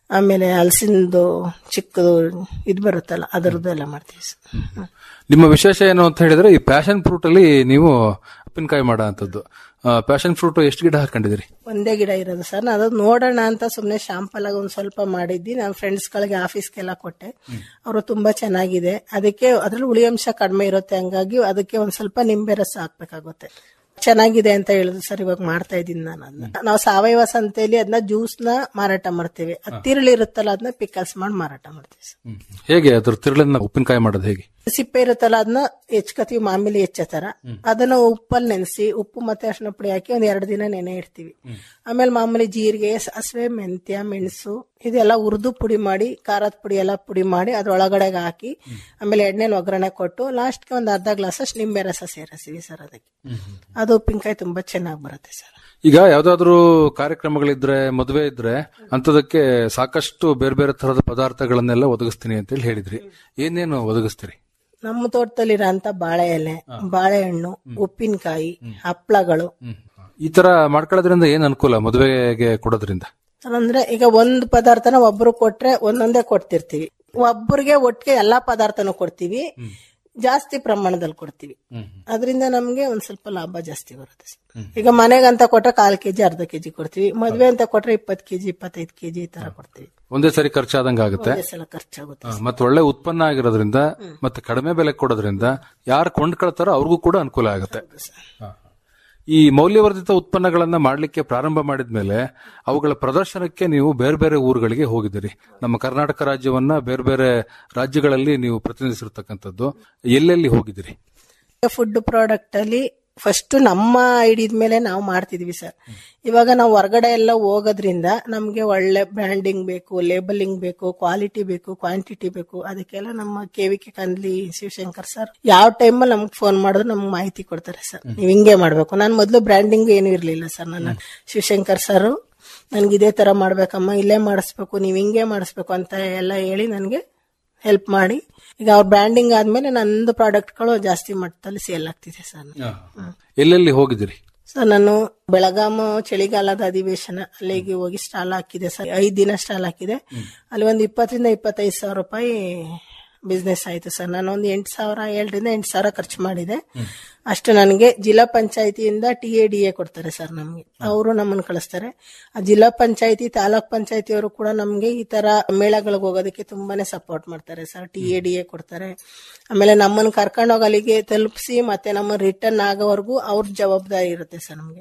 ಆಮೇಲೆ ಹಲಸಿಂದು ಚಿಕ್ಕದು ಇದು ಬರುತ್ತಲ್ಲ ಅದರದ್ದು ಎಲ್ಲ ಮಾಡ್ತೀವಿ ಸರ್ ನಿಮ್ಮ ವಿಶೇಷ ಏನು ಅಂತ ಹೇಳಿದ್ರೆ ಈ ಪ್ಯಾಷನ್ ಫ್ರೂಟ್ ಅಲ್ಲಿ ನೀವು ಉಪ್ಪಿನಕಾಯಿ ಮಾಡೋ ಅಂತದ್ದು ಪ್ಯಾಷನ್ ಫ್ರೂಟ್ ಎಷ್ಟು ಗಿಡ ಹಾಕೊಂಡಿದ್ದೀರಿ ಒಂದೇ ಗಿಡ ಇರೋದು ಸರ್ ನಾನು ಅದು ನೋಡೋಣ ಅಂತ ಸುಮ್ಮನೆ ಶಾಂಪಲ್ ಆಗಿ ಒಂದ್ ಸ್ವಲ್ಪ ಮಾಡಿದ್ದಿ ನನ್ನ ಫ್ರೆಂಡ್ಸ್ ಗಳಿಗೆ ಆಫೀಸ್ಗೆಲ್ಲ ಕೊಟ್ಟೆ ಅವರು ತುಂಬಾ ಚೆನ್ನಾಗಿದೆ ಅದಕ್ಕೆ ಅದ್ರಲ್ಲಿ ಉಳಿಯಂಶ ಕಡಿಮೆ ಇರುತ್ತೆ ಹಂಗಾಗಿ ಅದಕ್ಕೆ ಒಂದ್ ಸ್ವಲ್ಪ ನಿಂಬೆ ರಸ ಹಾಕ್ಬೇಕಾಗುತ್ತೆ ಚೆನ್ನಾಗಿದೆ ಅಂತ ಹೇಳಿದ್ರು ಸರ್ ಇವಾಗ ಮಾಡ್ತಾ ಇದ್ದೀನಿ ನಾನು ಅದನ್ನ ನಾವು ಸಾವಯವ ಸಂತೆಯಲ್ಲಿ ಅದನ್ನ ಜ್ಯೂಸ್ ನ ಮಾರಾಟ ಮಾಡ್ತೇವೆ ಅದ್ ತಿರುಳು ಇರುತ್ತಲ್ಲ ಅದನ್ನ ಪಿಕಲ್ಸ್ ಮಾಡಿ ಮಾರಾಟ ಮಾಡ್ತೀವಿ ಸರ್ ಹೇಗೆ ಅದ್ರ ತಿರುಳನ್ನ ಉಪ್ಪಿನಕಾಯಿ ಮಾಡೋದು ಹೇಗೆ ಸಿಪ್ಪೆ ಇರುತ್ತಲ್ಲ ಅದನ್ನ ಹೆಚ್ಕತೀವಿ ಮಾಮೂಲಿ ಹೆಚ್ಚ ತರ ಅದನ್ನ ಉಪ್ಪಲ್ಲಿ ನೆನೆಸಿ ಉಪ್ಪು ಮತ್ತೆ ಅರ್ಶಿನ ಪುಡಿ ಹಾಕಿ ಒಂದ್ ಎರಡು ದಿನ ನೆನೆ ಇಡ್ತೀವಿ ಆಮೇಲೆ ಮಾಮೂಲಿ ಜೀರಿಗೆ ಸಾಸಿವೆ ಮೆಂತ್ಯ ಮೆಣಸು ಇದೆಲ್ಲ ಹುರಿದು ಪುಡಿ ಮಾಡಿ ಖಾರದ ಪುಡಿ ಎಲ್ಲ ಪುಡಿ ಮಾಡಿ ಅದ್ರೊಳಗಡೆಗೆ ಹಾಕಿ ಆಮೇಲೆ ಎಣ್ಣೆಲಿ ಒಗ್ಗರಣೆ ಕೊಟ್ಟು ಲಾಸ್ಟ್ಗೆ ಒಂದ್ ಅರ್ಧ ಗ್ಲಾಸ್ ಅಷ್ಟು ನಿಂಬೆ ರಸ ಸೇರಿಸ್ತೀವಿ ಸರ್ ಅದಕ್ಕೆ ಅದು ಉಪ್ಪಿನಕಾಯಿ ತುಂಬಾ ಚೆನ್ನಾಗಿ ಬರುತ್ತೆ ಸರ್ ಈಗ ಯಾವ್ದಾದ್ರು ಕಾರ್ಯಕ್ರಮಗಳಿದ್ರೆ ಮದುವೆ ಇದ್ರೆ ಅಂತದಕ್ಕೆ ಸಾಕಷ್ಟು ಬೇರೆ ಬೇರೆ ತರಹದ ಪದಾರ್ಥಗಳನ್ನೆಲ್ಲ ಒದಗಿಸ್ತೀನಿ ಅಂತ ಹೇಳಿ ಹೇಳಿದ್ರಿ ಏನೇನು ಒದಗಿಸ್ತೀರಿ ನಮ್ಮ ತೋಟದಲ್ಲಿರೋಂತ ಬಾಳೆ ಎಲೆ ಬಾಳೆಹಣ್ಣು ಉಪ್ಪಿನಕಾಯಿ ಹಪ್ಪಳಗಳು ಈ ತರ ಮಾಡ್ಕೊಳ್ಳೋದ್ರಿಂದ ಏನ್ ಅನುಕೂಲ ಮದುವೆಗೆ ಕೊಡೋದ್ರಿಂದ ಅಂದ್ರೆ ಈಗ ಒಂದ್ ಪದಾರ್ಥನ ಒಬ್ರು ಕೊಟ್ರೆ ಒಂದೊಂದೇ ಕೊಡ್ತಿರ್ತೀವಿ ಒಬ್ಬರಿಗೆ ಒಟ್ಟಿಗೆ ಎಲ್ಲಾ ಪದಾರ್ಥನೂ ಕೊಡ್ತೀವಿ ಜಾಸ್ತಿ ಪ್ರಮಾಣದಲ್ಲಿ ಕೊಡ್ತೀವಿ ಅದರಿಂದ ನಮ್ಗೆ ಒಂದ್ ಸ್ವಲ್ಪ ಲಾಭ ಜಾಸ್ತಿ ಬರುತ್ತೆ ಸರ್. ಈಗ ಮನೆಗಂತ ಕೊಟ್ರೆ ಕಾಲ್ ಕೆಜಿ ಅರ್ಧ ಕೆಜಿ ಕೊಡ್ತೀವಿ ಮದ್ವೆ ಅಂತ ಕೊಟ್ರೆ ಇಪ್ಪತ್ ಕೆಜಿ ಇಪ್ಪತ್ತೈದು ಕೆಜಿ ಈ ತರ ಕೊಡ್ತೀವಿ ಒಂದೇ ಸರಿ ಖರ್ಚಾದಂಗ ಆಗುತ್ತೆ ಒಂದೇ ಸಲ ಖರ್ಚಾಗುತ್ತೆ ಮತ್ತೆ ಒಳ್ಳೆ ಉತ್ಪನ್ನ ಆಗಿರೋದ್ರಿಂದ ಮತ್ತೆ ಕಡಿಮೆ ಬೆಲೆ ಕೊಡೋದ್ರಿಂದ ಯಾರು ಕೊಂಡ್ಕೊಳ್ತಾರೋ ಅವ್ರಿಗೂ ಕೂಡ ಅನುಕೂಲ ಆಗುತ್ತೆ ಹ. ಈ ಮೌಲ್ಯವರ್ಧಿತ ಉತ್ಪನ್ನಗಳನ್ನ ಮಾಡ್ಲಿಕ್ಕೆ ಪ್ರಾರಂಭ ಮಾಡಿದ್ಮೇಲೆ ಅವುಗಳ ಪ್ರದರ್ಶನಕ್ಕೆ ನೀವು ಬೇರೆ ಬೇರೆ ಊರುಗಳಿಗೆ ಹೋಗಿದ್ದೀರಿ ನಮ್ಮ ಕರ್ನಾಟಕ ರಾಜ್ಯವನ್ನ ಬೇರೆ ಬೇರೆ ರಾಜ್ಯಗಳಲ್ಲಿ ನೀವು ಪ್ರತಿನಿಧಿಸಿರ್ತಕ್ಕಂಥದ್ದು ಎಲ್ಲೆಲ್ಲಿ ಹೋಗಿದ್ದೀರಿ ಫುಡ್ ಪ್ರಾಡಕ್ಟ್ ಅಲ್ಲಿ ಫಸ್ಟ್ ನಮ್ಮ ಐಡಿದ ಮೇಲೆ ನಾವು ಮಾಡ್ತಿದ್ವಿ ಸರ್ ಇವಾಗ ನಾವು ಹೊರಗಡೆ ಎಲ್ಲ ಹೋಗೋದ್ರಿಂದ ನಮ್ಗೆ ಒಳ್ಳೆ ಬ್ರ್ಯಾಂಡಿಂಗ್ ಬೇಕು ಲೇಬಲಿಂಗ್ ಬೇಕು ಕ್ವಾಲಿಟಿ ಬೇಕು ಕ್ವಾಂಟಿಟಿ ಬೇಕು ಅದಕ್ಕೆಲ್ಲ ನಮ್ಮ K V K Kandli Shivashankar sir ಯಾವ ಟೈಮಲ್ಲಿ ನಮ್ಗೆ ಫೋನ್ ಮಾಡಿದ್ರು ನಮ್ಗೆ ಮಾಹಿತಿ ಕೊಡ್ತಾರೆ ಸರ್ ನೀವ್ ಹಿಂಗೆ ಮಾಡ್ಬೇಕು ನಾನು ಮೊದಲು ಬ್ರ್ಯಾಂಡಿಂಗ್ ಏನು ಇರ್ಲಿಲ್ಲ ಸರ್ ನನ್ನ ಶಿವಶಂಕರ್ ಸರ್ ನನ್ಗೆ ಇದೇ ತರ ಮಾಡ್ಬೇಕಮ್ಮ ಇಲ್ಲೇ ಮಾಡಿಸ್ಬೇಕು ನೀವ್ ಹಿಂಗೆ ಮಾಡಿಸ್ಬೇಕು ಅಂತ ಎಲ್ಲ ಹೇಳಿ ನನಗೆ ಹೆಲ್ಪ್ ಮಾಡಿ ಈಗ ಅವ್ರ ಬ್ರ್ಯಾಂಡಿಂಗ್ ಆದ್ಮೇಲೆ ನಂದು ಪ್ರಾಡಕ್ಟ್ಗಳು ಜಾಸ್ತಿ ಮಟ್ಟದಲ್ಲಿ ಸೇಲ್ ಆಗ್ತಿದೆ ಸರ್ ಎಲ್ಲೆಲ್ಲಿ ಹೋಗಿದ್ದೀರಿ ಸರ್ ನಾನು ಬೆಳಗಾಮ ಚಳಿಗಾಲದ ಅಧಿವೇಶನ ಅಲ್ಲಿಗೆ ಹೋಗಿ ಸ್ಟಾಲ್ ಹಾಕಿದೆ ಸರ್ ಐದ್ ದಿನ ಸ್ಟಾಲ್ ಹಾಕಿದೆ ಅಲ್ಲಿ ಒಂದು ಇಪ್ಪತ್ತರಿಂದ ಇಪ್ಪತ್ತೈದು ಸಾವಿರ ರೂಪಾಯಿ ಬಿಸ್ನೆಸ್ ಆಯ್ತು ಸರ್ ನಾನು ಒಂದು ಎಂಟು ಸಾವಿರ ಏಳರಿಂದ ಎಂಟು ಸಾವಿರ ಖರ್ಚು ಮಾಡಿದೆ ಅಷ್ಟು ನನಗೆ ಜಿಲ್ಲಾ ಪಂಚಾಯತಿಯಿಂದ ಟಿ ಎ ಡಿ ಎ ಕೊಡ್ತಾರೆ ಸರ್ ನಮ್ಗೆ ಅವರು ನಮ್ಮನ್ನು ಕಳಿಸ್ತಾರೆ ಆ ಜಿಲ್ಲಾ ಪಂಚಾಯತಿ ತಾಲೂಕ್ ಪಂಚಾಯತಿಯವರು ಕೂಡ ನಮ್ಗೆ ಈ ತರ ಮೇಳಗಳಿಗೆ ಹೋಗೋದಕ್ಕೆ ತುಂಬಾನೇ ಸಪೋರ್ಟ್ ಮಾಡ್ತಾರೆ sir T A D A ಕೊಡ್ತಾರೆ ಆಮೇಲೆ ನಮ್ಮನ್ನು ಕರ್ಕೊಂಡೋಗಿ ಅಲ್ಲಿಗೆ ತಲುಪಿಸಿ ಮತ್ತೆ ನಮ್ಮ ರಿಟರ್ನ್ ಆಗೋವರೆಗೂ ಅವ್ರ ಜವಾಬ್ದಾರಿ ಇರುತ್ತೆ ಸರ್ ನಮ್ಗೆ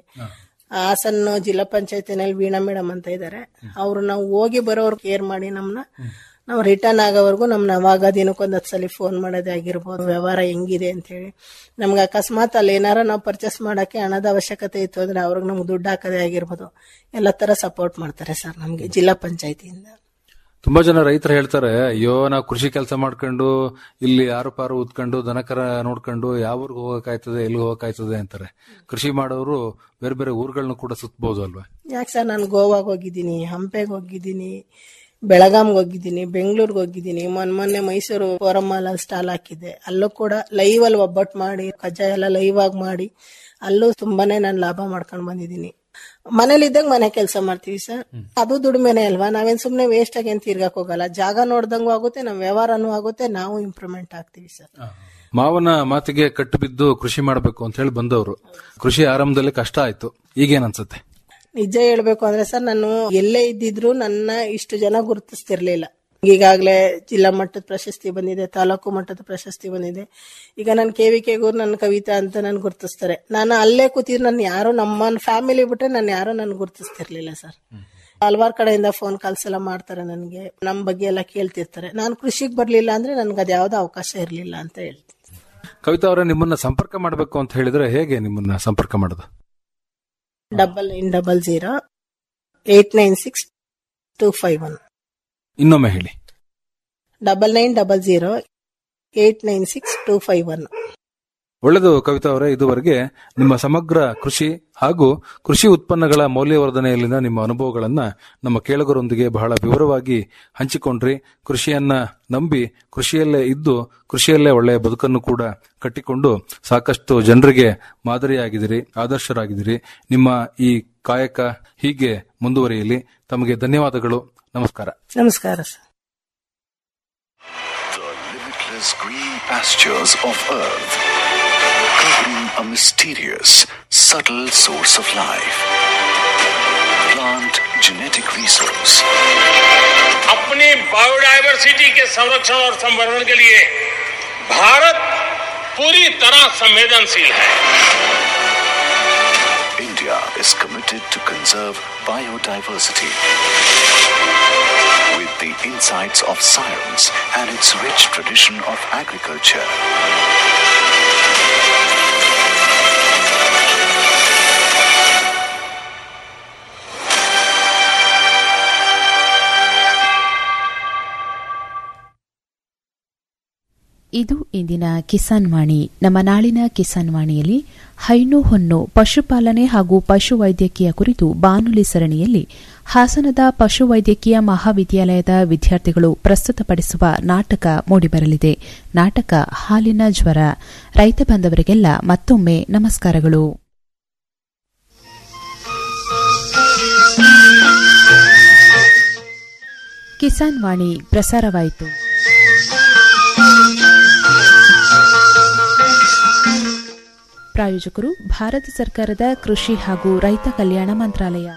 ಹಾಸನ ಜಿಲ್ಲಾ ಪಂಚಾಯತಿನಲ್ಲಿ ವೀಣಾ ಮೇಡಮ್ ಅಂತ ಇದ್ದಾರೆ ಅವರು ನಾವು ಹೋಗಿ ಬರೋರು ಕೇರ್ ಮಾಡಿ ನಮ್ನ ನಾವು ರಿಟರ್ನ್ ಆಗೋವರೆಗೂ ನಮ್ನ ಅವಾಗ ದಿನಕ್ಕೊಂದ್ ಹತ್ತು ಸಲ ಫೋನ್ ಮಾಡೋದೇ ಆಗಿರ್ಬೋದು ವ್ಯವಹಾರ ಹೆಂಗಿದೆ ಅಂತ ಹೇಳಿ ನಮ್ಗೆ ಅಕಸ್ಮಾತ್ ಅಲ್ಲಿ ಏನಾರ ನಾವು ಪರ್ಚೇಸ್ ಮಾಡಕ್ಕೆ ಹಣದ ಅವಶ್ಯಕತೆ ಇತ್ತು ಅಂದ್ರೆ ಅವ್ರಿಗೆ ನಮ್ಗೆ ದುಡ್ಡು ಹಾಕೋದೇ ಆಗಿರ್ಬೋದು ಎಲ್ಲ ತರ ಸಪೋರ್ಟ್ ಮಾಡ್ತಾರೆ ಸರ್ ನಮ್ಗೆ ಜಿಲ್ಲಾ ಪಂಚಾಯತಿಯಿಂದ ತುಂಬಾ ಜನ ರೈತರು ಹೇಳ್ತಾರೆ ಅಯ್ಯೋ ನಾವು ಕೃಷಿ ಕೆಲಸ ಮಾಡ್ಕೊಂಡು ಇಲ್ಲಿ ಆರು ಪಾರು ಉತ್ಕೊಂಡು ದನಕರ ನೋಡ್ಕೊಂಡು ಯಾವ ಊರ್ಗ್ ಹೋಗಕ್ಕಾಯ್ತದೆ ಎಲ್ಲಿ ಹೋಗಕ್ಕಾಯ್ತದೆ ಅಂತಾರೆ ಕೃಷಿ ಮಾಡೋರು ಬೇರೆ ಬೇರೆ ಊರುಗಳನ್ನ ಕೂಡ ಸುತ್ತಬಹುದು ಅಲ್ವಾ ಯಾಕೆ ಸರ್ ನಾನು ಗೋವಾಗ್ ಹೋಗಿದ್ದೀನಿ ಹಂಪೆಗೆ ಹೋಗಿದ್ದೀನಿ ಬೆಳಗಾಂಗೆ ಹೋಗಿದ್ದೀನಿ ಬೆಂಗಳೂರಿಗೆ ಹೋಗಿದ್ದೀನಿ ಮೊನ್ನೆ ಮೊನ್ನೆ ಮೈಸೂರು ಫೋರಮ್ ಅಲ್ಲಿ ಸ್ಟಾಲ್ ಹಾಕಿದ್ದೆ ಅಲ್ಲೂ ಕೂಡ ಲೈವ್ ಅಲ್ಲಿ ಒಬ್ಬಟ್ಟು ಮಾಡಿ ಕಜ್ಜಾಯ ಎಲ್ಲ ಲೈವ್ ಆಗಿ ಮಾಡಿ ಅಲ್ಲೂ ತುಂಬಾನೇ ನಾನು ಲಾಭ ಮಾಡ್ಕೊಂಡು ಬಂದಿದ್ದೀನಿ ಮನೇಲಿದ್ದಾಗ ಮನೆ ಕೆಲಸ ಮಾಡ್ತೀವಿ ಸರ್ ಅದು ದುಡಿಮೆನೆ ಅಲ್ವಾ ನಾವೇನ್ ಸುಮ್ನೆ ವೇಸ್ಟ್ ಆಗಿ ಏನ್ ತಿರ್ಗಕ್ ಹೋಗಲ್ಲ ಜಾಗ ನೋಡ್ದಂಗೂ ಆಗುತ್ತೆ ನಮ್ ವ್ಯವಹಾರನೂ ಆಗುತ್ತೆ ನಾವು ಇಂಪ್ರೂವ್ಮೆಂಟ್ ಆಗ್ತೀವಿ ಸರ್ ಮಾವನ ಮಾತಿಗೆ ಕಟ್ಟು ಬಿದ್ದು ಕೃಷಿ ಮಾಡಬೇಕು ಅಂತ ಹೇಳಿ ಬಂದವರು ಕೃಷಿ ಆರಂಭದಲ್ಲಿ ಕಷ್ಟ ಆಯ್ತು ಈಗೇನ್ ಅನ್ಸುತ್ತೆ ನಿಜ ಹೇಳ್ಬೇಕು ಅಂದ್ರೆ ಸರ್ ನಾನು ಎಲ್ಲೇ ಇದ್ದಿದ್ರು ನನ್ನ ಇಷ್ಟು ಜನ ಗುರುತಿಸ್ತಿರ್ಲಿಲ್ಲ ಈಗಾಗಲೇ ಜಿಲ್ಲಾ ಮಟ್ಟದ ಪ್ರಶಸ್ತಿ ಬಂದಿದೆ ತಾಲೂಕು ಮಟ್ಟದ ಪ್ರಶಸ್ತಿ ಬಂದಿದೆ ಈಗ ನಾನು ಕೆ ವಿ ಕೆಗೂ ನನ್ನ ಕವಿತಾ ಅಂತ ನನ್ ಗುರುತಿಸ್ತಾರೆ ನಾನು ಅಲ್ಲೇ ಕೂತಿದ್ರು ನನ್ನ ಯಾರು ನಮ್ಮ ಫ್ಯಾಮಿಲಿ ಬಿಟ್ರೆ ನಾನು ಯಾರು ನನ್ ಗುರುತಿಸ್ತಿರ್ಲಿಲ್ಲ ಸರ್ ಹಲವಾರು ಕಡೆಯಿಂದ ಫೋನ್ ಕಾಲ್ಸ್ ಎಲ್ಲ ಮಾಡ್ತಾರೆ ನನಗೆ ನಮ್ಮ ಬಗ್ಗೆ ಎಲ್ಲ ಕೇಳ್ತಿರ್ತಾರೆ ನಾನು ಕೃಷಿಗೆ ಬರ್ಲಿಲ್ಲ ಅಂದ್ರೆ ನನ್ಗೆ ಅದ್ಯಾವ್ದೋ ಅವಕಾಶ ಇರ್ಲಿಲ್ಲ ಅಂತ ಹೇಳ್ತೀನಿ ಕವಿತಾ ಅವರೇ ನಿಮ್ಮನ್ನ ಸಂಪರ್ಕ ಮಾಡಬೇಕು ಅಂತ ಹೇಳಿದ್ರೆ ಹೇಗೆ ನಿಮ್ಮನ್ನ ಸಂಪರ್ಕ ಮಾಡೋದು double nine double zero eight nine six two five one ಇನ್ನೊಮ್ಮೆ ಹೇಳಿ double nine double zero eight nine six two five one ಒಳ್ಳೆಯದು ಕವಿತಾ ಅವರೇ ಇದುವರೆಗೆ ನಿಮ್ಮ ಸಮಗ್ರ ಕೃಷಿ ಹಾಗೂ ಕೃಷಿ ಉತ್ಪನ್ನಗಳ ಮೌಲ್ಯವರ್ಧನೆಯಲ್ಲಿನ ನಿಮ್ಮ ಅನುಭವಗಳನ್ನ ನಮ್ಮ ಕೇಳುಗರೊಂದಿಗೆ ಬಹಳ ವಿವರವಾಗಿ ಹಂಚಿಕೊಂಡ್ರಿ ಕೃಷಿಯನ್ನ ನಂಬಿ ಕೃಷಿಯಲ್ಲೇ ಇದ್ದು ಕೃಷಿಯಲ್ಲೇ ಒಳ್ಳೆಯ ಬದುಕನ್ನು ಕೂಡ ಕಟ್ಟಿಕೊಂಡು ಸಾಕಷ್ಟು ಜನರಿಗೆ ಮಾದರಿಯಾಗಿದ್ದೀರಿ ಆದರ್ಶರಾಗಿದ್ದೀರಿ ನಿಮ್ಮ ಈ ಕಾಯಕ ಹೀಗೆ ಮುಂದುವರಿಯಲಿ ತಮಗೆ ಧನ್ಯವಾದಗಳು ನಮಸ್ಕಾರ ನಮಸ್ಕಾರ sir The limitless green pastures of earth, covering a mysterious, subtle source of life. Plant genetic resource. अपनी बायोडायवर्सिटी के संरक्षण और संवर्धन के लिए भारत पूरी तरह संवेदनशील है India is committed to conserve biodiversity. With the insights of science and its rich tradition of agriculture. ಇದು ಇಂದಿನ ಕಿಸಾನ್ ವಾಣಿ ನಮ್ಮ ನಾಳಿನ ಕಿಸಾನ್ ವಾಣಿಯಲ್ಲಿ ಹೈನು ಹೊನ್ನು ಪಶುಪಾಲನೆ ಹಾಗೂ ಪಶುವೈದ್ಯಕೀಯ ಕುರಿತು ಬಾನುಲಿ ಸರಣಿಯಲ್ಲಿ ಹಾಸನದ ಪಶುವೈದ್ಯಕೀಯ ಮಹಾವಿದ್ಯಾಲಯದ ವಿದ್ಯಾರ್ಥಿಗಳು ಪ್ರಸ್ತುತಪಡಿಸುವ ನಾಟಕ ಮೂಡಿಬರಲಿದೆ ನಾಟಕ ಹಾಲಿನ ಜ್ವರ ರೈತ ಬಾಂಧವರಿಗೆಲ್ಲ ಮತ್ತೊಮ್ಮೆ ನಮಸ್ಕಾರಗಳು ಕಿಸಾನ್ ವಾಣಿ ಪ್ರಸಾರವಾಯಿತು ಪ್ರಾಯೋಜಕರು ಭಾರತ ಸರ್ಕಾರದ ಕೃಷಿ ಹಾಗೂ ರೈತ ಕಲ್ಯಾಣ ಮಂತ್ರಾಲಯ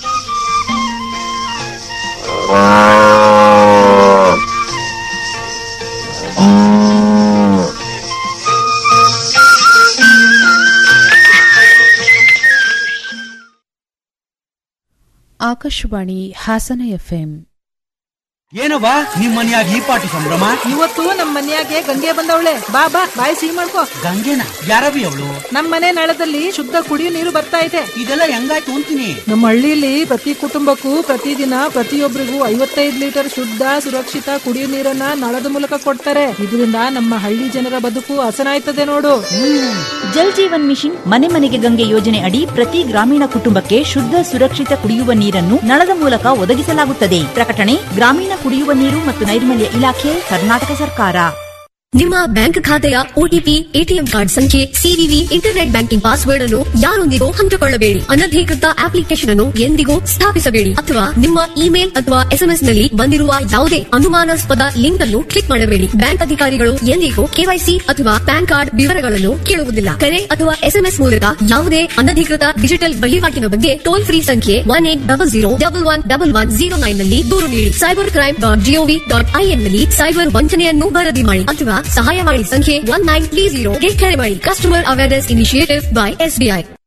ಆಕಾಶವಾಣಿ ಹಾಸನ ಎಫ್ಎಂ ಏನವ್ವ ನಿಮ್ ಮನ್ಯಾಗ ಈ ಪಾಟಿ ಸಂಭ್ರಮ ಇವತ್ತು ನಮ್ ಮನ್ಯಾಗೆ ಗಂಗೆ ಬಂದವಳೆ ಬಾ ಬಾ ಬಾಯಿ ಸಿಹಿ ಮಾಡ್ಕೋ ಗಂಗೆನ ಯಾರವಿ ಅವಳು ನಮ್ ಮನೆ ನಳದಲ್ಲಿ ಶುದ್ಧ ಕುಡಿಯೋ ನೀರು ಬರ್ತಾ ಇದೆ ಇದೆಲ್ಲ ಹೆಂಗಾಯ್ತು ಅಂತೀನಿ ನಮ್ಮ ಹಳ್ಳಿಲಿ ಪ್ರತಿ ಕುಟುಂಬಕ್ಕೂ ಪ್ರತಿದಿನ ಪ್ರತಿಯೊಬ್ಬರಿಗೂ ಐವತ್ತೈದು ಲೀಟರ್ ಶುದ್ಧ ಸುರಕ್ಷಿತ ಕುಡಿಯೋ ನೀರನ್ನ ನಳದ ಮೂಲಕ ಕೊಡ್ತಾರೆ ಇದರಿಂದ ನಮ್ಮ ಹಳ್ಳಿ ಜನರ ಬದುಕು ಹಸನಾಯ್ತದೆ ನೋಡು ಜಲ್ ಜೀವನ್ ಮಿಷನ್ ಮನೆ ಮನೆಗೆ ಗಂಗೆ ಯೋಜನೆ ಅಡಿ ಪ್ರತಿ ಗ್ರಾಮೀಣ ಕುಟುಂಬಕ್ಕೆ ಶುದ್ಧ ಸುರಕ್ಷಿತ ಕುಡಿಯುವ ನೀರನ್ನು ನಳದ ಮೂಲಕ ಒದಗಿಸಲಾಗುತ್ತದೆ ಪ್ರಕಟಣೆ ಗ್ರಾಮೀಣ ಕುಡಿಯುವ ನೀರು ಮತ್ತು ನೈರ್ಮಲ್ಯ ಇಲಾಖೆ ಕರ್ನಾಟಕ ಸರ್ಕಾರ ನಿಮ್ಮ ಬ್ಯಾಂಕ್ ಖಾತೆಯ ಒಟಿಪಿ ಎಟಿಎಂ ಕಾರ್ಡ್ ಸಂಖ್ಯೆ ಸಿವಿವಿ ಇಂಟರ್ನೆಟ್ ಬ್ಯಾಂಕಿಂಗ್ ಪಾಸ್ವರ್ಡ್ ಅನ್ನು ಯಾರೊಂದಿಗೂ ಹಂಚಿಕೊಳ್ಳಬೇಡಿ ಅನಧಿಕೃತ ಅಪ್ಲಿಕೇಶನ್ ಅನ್ನು ಎಂದಿಗೂ ಸ್ಥಾಪಿಸಬೇಡಿ ಅಥವಾ ನಿಮ್ಮ ಇಮೇಲ್ ಅಥವಾ ಎಸ್ಎಂಎಸ್ ನಲ್ಲಿ ಬಂದಿರುವ ಯಾವುದೇ ಅನುಮಾನಾಸ್ಪದ ಲಿಂಕ್ ಅನ್ನು ಕ್ಲಿಕ್ ಮಾಡಬೇಡಿ ಬ್ಯಾಂಕ್ ಅಧಿಕಾರಿಗಳು ಎಂದಿಗೂ ಕೆವೈಸಿ ಅಥವಾ ಪ್ಯಾನ್ ಕಾರ್ಡ್ ವಿವರಗಳನ್ನು ಕೇಳುವುದಿಲ್ಲ ಕರೆ ಅಥವಾ ಎಸ್ಎಂಎಸ್ ಮೂಲಕ ಯಾವುದೇ ಅನಧಿಕೃತ ಡಿಜಿಟಲ್ ವಹಿವಾಟಿನ ಬಗ್ಗೆ ಟೋಲ್ ಫ್ರೀ ಸಂಖ್ಯೆ one eight double zero double one double one zero nine ನಲ್ಲಿ ದೂರು ನೀಡಿ cyber crime dot GOV dot IN ನಲ್ಲಿ ಸೈಬರ್ ವಂಚನೆಯನ್ನು ವರದಿ ಮಾಡಿ ಅಥವಾ ಸಹಾಯವಾಣಿ ಸಂಖ್ಯೆ ಒನ್ ನೈನ್ ತ್ರೀ ಜೀರೋ ಕರೆ ಮಾಡಿ customer awareness initiative by SBI